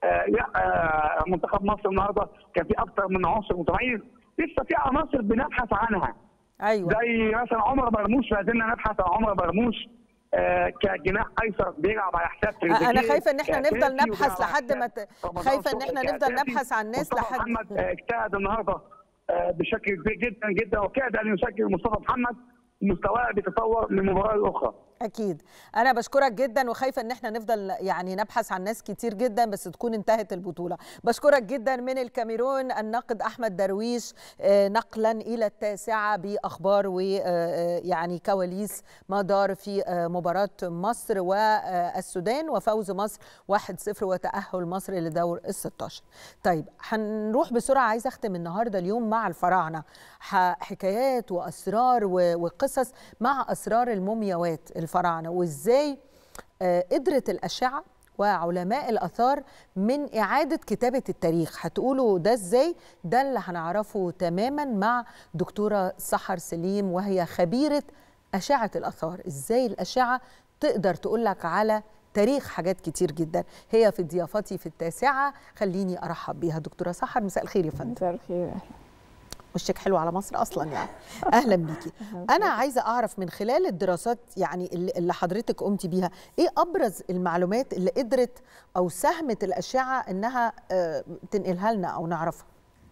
L: لا منتخب مصر النهارده كان في اكثر من عنصر متميز لسه في عناصر بنبحث عنها
A: ايوه
L: زي مثلا عمر مرموش ما زلنا نبحث عن عمر مرموش آه كجناح ايسر بيلعب على حساب
A: انا خايفه ان احنا نفضل نبحث لحد ما ت... خايفه ان احنا نفضل نبحث عن ناس لحد
L: محمد اجتهد النهارده آه بشكل كبير جدا جدا وكاد ان يسجل مصطفى محمد مستواه بيتطور من مباراه لاخرى
A: اكيد انا بشكرك جدا وخايفه ان احنا نفضل يعني نبحث عن ناس كتير جدا بس تكون انتهت البطوله بشكرك جدا من الكاميرون الناقد احمد درويش نقلا الى التاسعه باخبار ويعني كواليس ما دار في مباراه مصر والسودان وفوز مصر 1-0 وتاهل مصر لدور ال 16 طيب هنروح بسرعه عايزه اختم النهارده اليوم مع الفراعنه حكايات واسرار وقصص مع اسرار المومياوات الفراعنه وازاي قدرت الاشعه وعلماء الاثار من اعاده كتابه التاريخ هتقولوا ده ازاي ده اللي هنعرفه تماما مع دكتوره سحر سليم وهي خبيره اشعه الاثار ازاي الاشعه تقدر تقول لك على تاريخ حاجات كتير جدا هي في ضيافتي في التاسعه خليني ارحب بيها دكتوره سحر مساء الخير يا فندم
M: مساء الخير
A: وشك حلو على مصر اصلا يعني اهلا بيكي انا عايزه اعرف من خلال الدراسات يعني اللي حضرتك قمتي بيها ايه ابرز المعلومات اللي قدرت او ساهمت الاشعه انها تنقلها لنا او نعرفها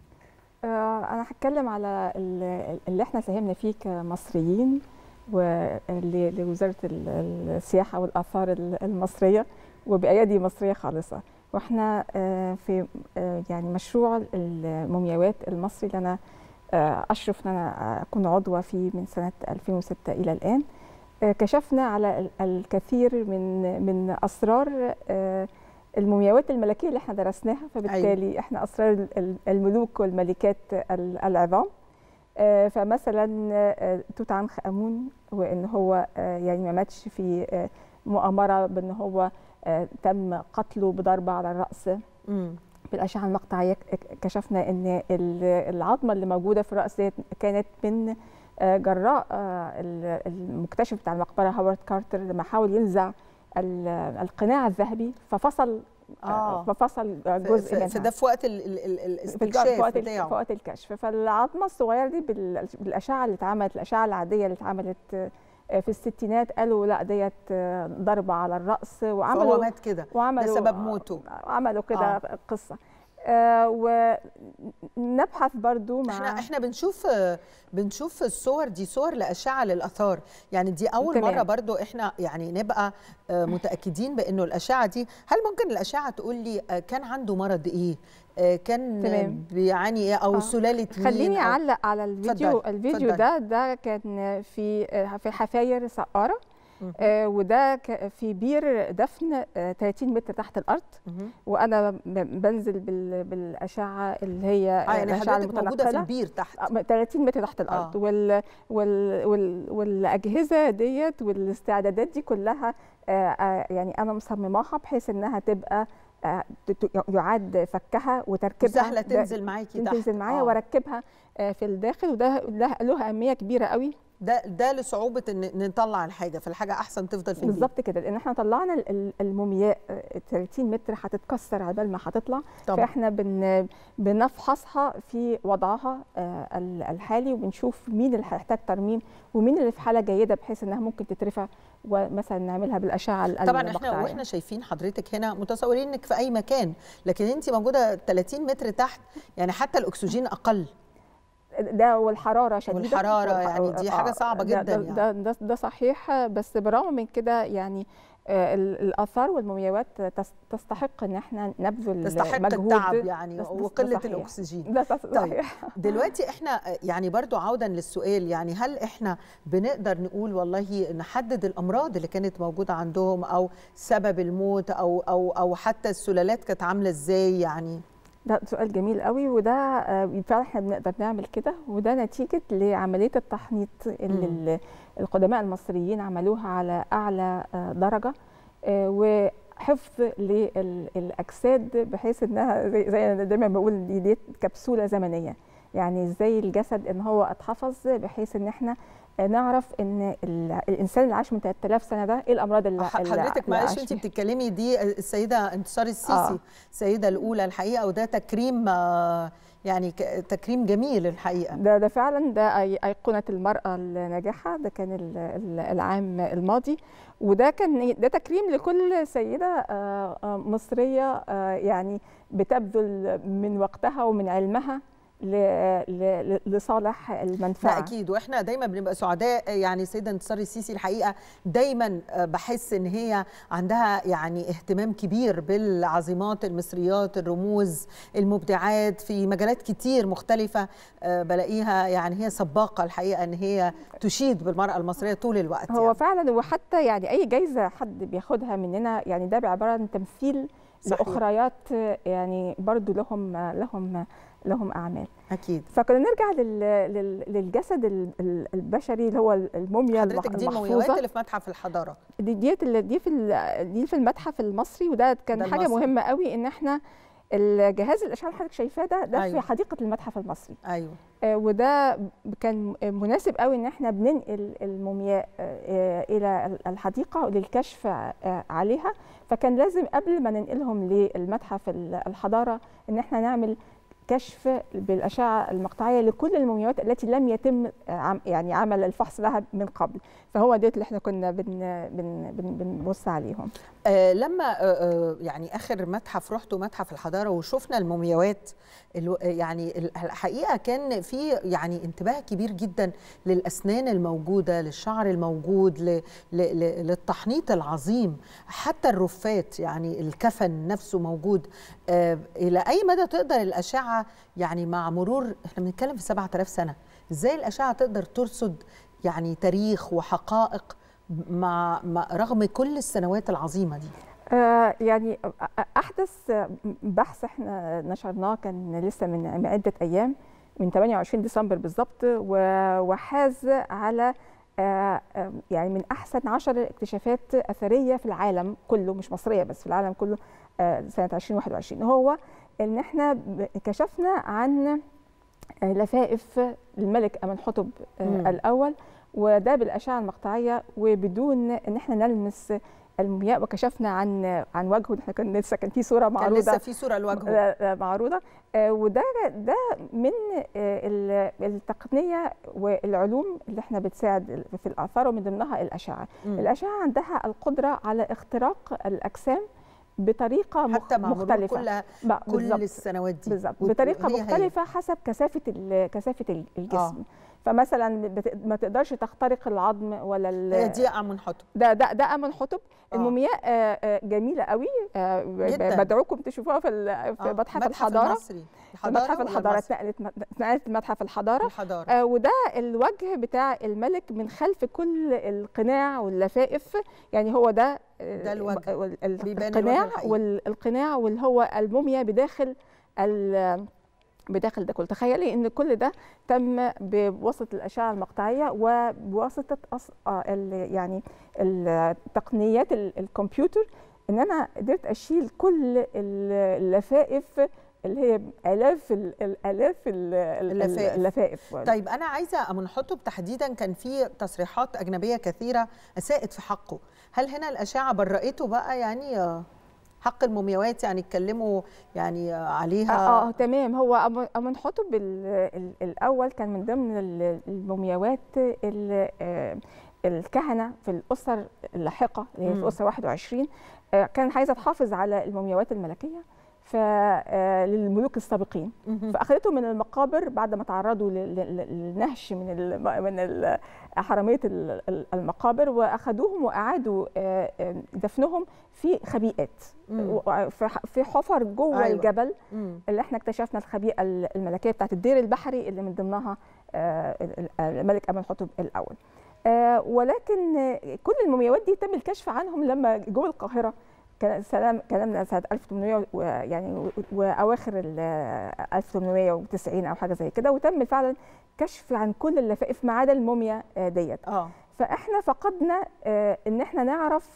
M: انا هتكلم على اللي احنا ساهمنا فيه كمصريين ولوزاره السياحه والاثار المصريه وبايادي مصريه خالصه واحنا في يعني مشروع المومياوات المصري اللي انا اشرف ان انا اكون عضوه فيه من سنه 2006 الى الان كشفنا على الكثير من من اسرار المومياوات الملكيه اللي احنا درسناها فبالتالي أيوة. احنا اسرار الملوك والملكات العظام فمثلا توت عنخ امون وان هو يعني ما ماتش في مؤامره بان هو تم قتله بضربه على الراس
A: مم.
M: بالاشعه المقطعيه كشفنا ان العظمه اللي موجوده في الراس ديت كانت من جراء المكتشف بتاع المقبره هوارد كارتر لما حاول ينزع القناع الذهبي ففصل
A: آه.
M: ففصل جزء منها
A: فده في وقت الاستكشاف
M: في وقت بتاعه في وقت الكشف فالعظمه الصغيره دي بالاشعه اللي اتعملت الاشعه العاديه اللي اتعملت في الستينات قالوا لا ديت ضربه على الراس
A: وعملوا هو مات كده
M: وعملوا
A: ده سبب موته
M: عملوا كده آه. قصه آه ونبحث برضو مع
A: احنا احنا بنشوف بنشوف الصور دي صور لاشعه للاثار يعني دي اول تمام. مره برضو احنا يعني نبقى متاكدين بانه الاشعه دي هل ممكن الاشعه تقول لي كان عنده مرض ايه كان تمام. بيعاني ايه او آه. سلاله مين
M: خليني اعلق على الفيديو فضل. الفيديو فضل. ده ده كان في في حفاير سقاره آه وده في بير دفن آه 30 متر تحت الارض وانا بنزل بال بالاشعه اللي هي
A: آه يعني الاشعه موجوده في البير تحت
M: 30 متر تحت الارض آه. وال وال وال والاجهزه ديت والاستعدادات دي كلها آه آه يعني انا مصمماها بحيث انها تبقى يعاد فكها وتركيبها
A: سهله تنزل معاكي
M: تحت تنزل معايا واركبها في الداخل وده له اهميه كبيره قوي
A: ده ده لصعوبه ان نطلع الحاجه فالحاجه احسن تفضل في
M: بالظبط كده لان احنا طلعنا المومياء 30 متر هتتكسر على بال ما هتطلع فاحنا بن بنفحصها في وضعها الحالي وبنشوف مين اللي هيحتاج ترميم ومين اللي في حاله جيده بحيث انها ممكن تترفع ومثلا نعملها بالاشعه
A: طبعا احنا واحنا شايفين حضرتك هنا متصورين انك في اي مكان لكن انت موجوده 30 متر تحت يعني حتى الاكسجين اقل
M: ده والحراره شديده
A: والحراره يعني دي حاجه صعبه جدا
M: ده
A: يعني.
M: ده, ده, ده صحيح بس بالرغم من كده يعني الاثار والمومياوات تستحق ان احنا نبذل
A: تستحق
M: مجهود
A: التعب يعني وقله الاكسجين
M: ده صحيح
A: طيب دلوقتي احنا يعني برضو عودا للسؤال يعني هل احنا بنقدر نقول والله نحدد الامراض اللي كانت موجوده عندهم او سبب الموت او او او حتى السلالات كانت عامله ازاي يعني
M: ده سؤال جميل قوي وده فعلا احنا بنقدر نعمل كده وده نتيجه لعمليه التحنيط اللي القدماء المصريين عملوها على اعلى درجه وحفظ للاجساد بحيث انها زي, زي انا دايما بقول دي, دي كبسوله زمنيه يعني ازاي الجسد ان هو اتحفظ بحيث ان احنا نعرف ان الانسان اللي عاش من 3000 سنه ده ايه الامراض اللي
A: حضرتك معلش انت بتتكلمي دي السيده انتصار السيسي آه. السيده الاولى الحقيقه وده تكريم يعني تكريم جميل الحقيقه
M: ده ده فعلا ده ايقونه المراه الناجحه ده كان العام الماضي وده كان ده تكريم لكل سيده مصريه يعني بتبذل من وقتها ومن علمها لصالح المنفعه
A: لا اكيد واحنا دايما بنبقى سعداء يعني السيده انتصار السيسي الحقيقه دايما بحس ان هي عندها يعني اهتمام كبير بالعظيمات المصريات الرموز المبدعات في مجالات كتير مختلفه بلاقيها يعني هي سباقه الحقيقه ان هي تشيد بالمراه المصريه طول الوقت
M: هو يعني. فعلا وحتى يعني اي جايزه حد بياخدها مننا يعني ده بعباره عن تمثيل صحيح. لاخريات يعني برضو لهم لهم لهم اعمال
A: اكيد
M: فكنا نرجع لل... لل... للجسد البشري اللي هو الموميا
A: حضرتك دي المومياوات اللي في متحف الحضاره
M: دي ديت اللي دي في ال... دي في المتحف المصري وده كان حاجه المصري. مهمه قوي ان احنا الجهاز الاشعه اللي حضرتك شايفاه ده ده أيوة. في حديقه المتحف المصري
A: ايوه
M: آه وده كان مناسب قوي ان احنا بننقل المومياء آه الى الحديقه للكشف آه عليها فكان لازم قبل ما ننقلهم للمتحف الحضاره ان احنا نعمل كشف بالاشعه المقطعيه لكل المومياوات التي لم يتم يعني عمل الفحص لها من قبل فهو ديت اللي احنا كنا بن بن بن بنبص عليهم
A: آه لما آه يعني اخر متحف رحته متحف الحضاره وشفنا المومياوات يعني الحقيقه كان في يعني انتباه كبير جدا للاسنان الموجوده للشعر الموجود ل ل للتحنيط العظيم حتى الرفات يعني الكفن نفسه موجود آه الى اي مدى تقدر الاشعه يعني مع مرور احنا بنتكلم في 7000 سنه ازاي الاشعه تقدر ترصد يعني وحقائق مع, مع رغم كل السنوات العظيمه دي
M: آه يعني احدث بحث احنا نشرناه كان لسه من عده ايام من 28 ديسمبر بالظبط وحاز على آه يعني من احسن 10 اكتشافات اثريه في العالم كله مش مصريه بس في العالم كله آه سنه 2021 هو ان احنا كشفنا عن لفائف الملك امنحتب الاول وده بالاشعه المقطعيه وبدون ان احنا نلمس المومياء وكشفنا عن عن وجهه احنا كان لسه كان في صوره معروضه
A: كان لسه في صوره لوجهه
M: معروضه وده ده من التقنيه والعلوم اللي احنا بتساعد في الاثار ومن ضمنها الاشعه م. الاشعه عندها القدره على اختراق الاجسام بطريقه
A: حتى مع
M: مختلفه
A: كل كل السنوات دي
M: بالظبط بطريقه مختلفه هي. حسب كثافه كثافه الجسم آه. فمثلا ما تقدرش تخترق العظم ولا
A: هي دي امنحتب
M: ده ده ده امنحتب آه. المومياء جميله قوي بدعوكم تشوفوها في في متحف الحضاره
A: المصري
M: متحف الحضاره اتنقلت اتنقلت متحف الحضاره
A: الحضاره
M: آه وده الوجه بتاع الملك من خلف كل القناع واللفائف يعني هو ده
A: ده الوجه
M: القناع والقناع واللي هو الموميا بداخل بداخل ده كله تخيلي ان كل ده تم بواسطه الاشعه المقطعيه وبواسطه أص... ال... يعني التقنيات الكمبيوتر ان انا قدرت اشيل كل اللفائف اللي هي الاف الالاف
A: اللفائف.
M: اللفائف
A: طيب انا عايزه من حطب تحديدا كان في تصريحات اجنبيه كثيره اساءت في حقه هل هنا الاشعه برأته بقى يعني حق المومياوات يعني اتكلموا يعني عليها
M: اه, آه تمام هو امن حطب الاول كان من ضمن المومياوات الكهنه في الاسر اللاحقه اللي هي في الاسره 21 كان عايزه تحافظ على المومياوات الملكيه للملوك السابقين فاخذتهم من المقابر بعد ما تعرضوا للنهش من من حراميه المقابر واخذوهم واعادوا دفنهم في خبيئات في حفر جوه أيوة. الجبل اللي احنا اكتشفنا الخبيئه الملكيه بتاعت الدير البحري اللي من ضمنها الملك امنحتب الاول ولكن كل المومياوات دي تم الكشف عنهم لما جوه القاهره كان سلام كلامنا سنه 1800 يعني واواخر ال 1890 او حاجه زي كده وتم فعلا كشف عن كل اللفائف ما عدا الموميا ديت
A: اه
M: فاحنا فقدنا ان احنا نعرف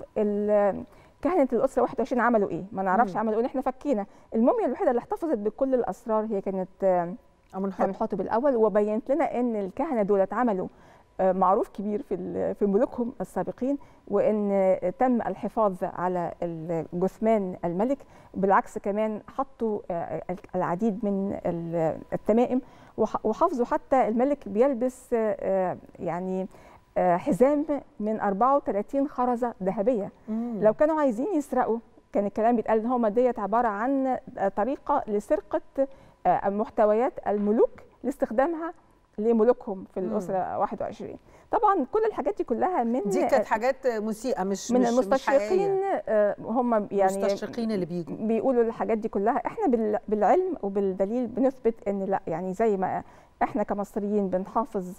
M: كهنه الاسره 21 عملوا ايه ما نعرفش عملوا ايه احنا فكينا الموميا الوحيده اللي احتفظت بكل الاسرار هي كانت امنحتب الاول وبينت لنا ان الكهنه دول عملوا معروف كبير في في ملوكهم السابقين وان تم الحفاظ على جثمان الملك بالعكس كمان حطوا العديد من التمائم وحافظوا حتى الملك بيلبس يعني حزام من 34 خرزه ذهبيه لو كانوا عايزين يسرقوا كان الكلام بيتقال ان هم ديت عباره عن طريقه لسرقه محتويات الملوك لاستخدامها لملوكهم في الاسره 21 طبعا كل الحاجات دي كلها من
A: دي كانت حاجات مسيئه مش
M: من
A: مش
M: المستشرقين هم يعني
A: المستشرقين اللي بيجوا
M: بيقولوا الحاجات دي كلها احنا بالعلم وبالدليل بنثبت ان لا يعني زي ما احنا كمصريين بنحافظ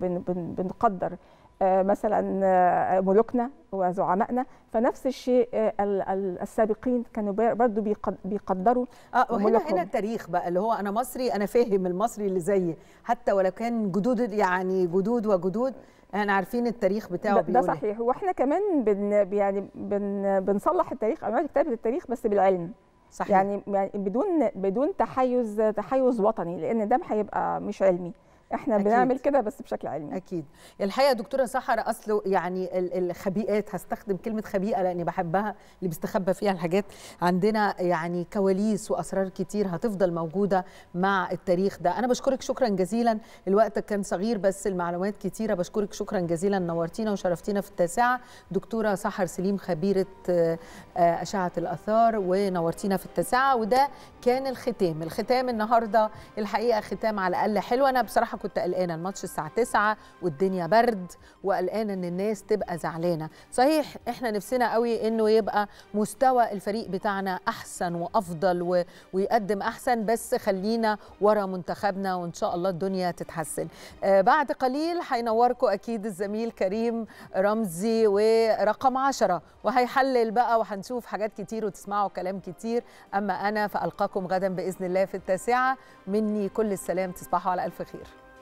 M: وبنقدر مثلا ملوكنا وزعمائنا فنفس الشيء السابقين كانوا برضو بيقدروا
A: اه وهنا هنا التاريخ بقى اللي هو انا مصري انا فاهم المصري اللي زيي حتى ولو كان جدود يعني جدود وجدود احنا عارفين التاريخ بتاعه
M: ده, ده صحيح واحنا كمان بن يعني بن بنصلح التاريخ او كتابه التاريخ بس بالعلم
A: صحيح.
M: يعني بدون بدون تحيز تحيز وطني لان ده هيبقى مش علمي احنا أكيد. بنعمل كده بس بشكل علمي
A: اكيد الحقيقه دكتوره سحر اصله يعني الخبيئات هستخدم كلمه خبيئه لاني بحبها اللي بيستخبى فيها الحاجات عندنا يعني كواليس واسرار كتير هتفضل موجوده مع التاريخ ده انا بشكرك شكرا جزيلا الوقت كان صغير بس المعلومات كتيره بشكرك شكرا جزيلا نورتينا وشرفتينا في التاسعه دكتوره سحر سليم خبيره اشعه الاثار ونورتينا في التاسعه وده كان الختام الختام النهارده الحقيقه ختام على الاقل حلو انا بصراحه كنت قلقانه الماتش الساعه 9 والدنيا برد وقلقانه ان الناس تبقى زعلانه صحيح احنا نفسنا قوي انه يبقى مستوى الفريق بتاعنا احسن وافضل و... ويقدم احسن بس خلينا ورا منتخبنا وان شاء الله الدنيا تتحسن آه بعد قليل هينوركم اكيد الزميل كريم رمزي ورقم 10 وهيحلل بقى وهنشوف حاجات كتير وتسمعوا كلام كتير اما انا فالقاكم غدا باذن الله في التاسعه مني كل السلام تصبحوا على الف خير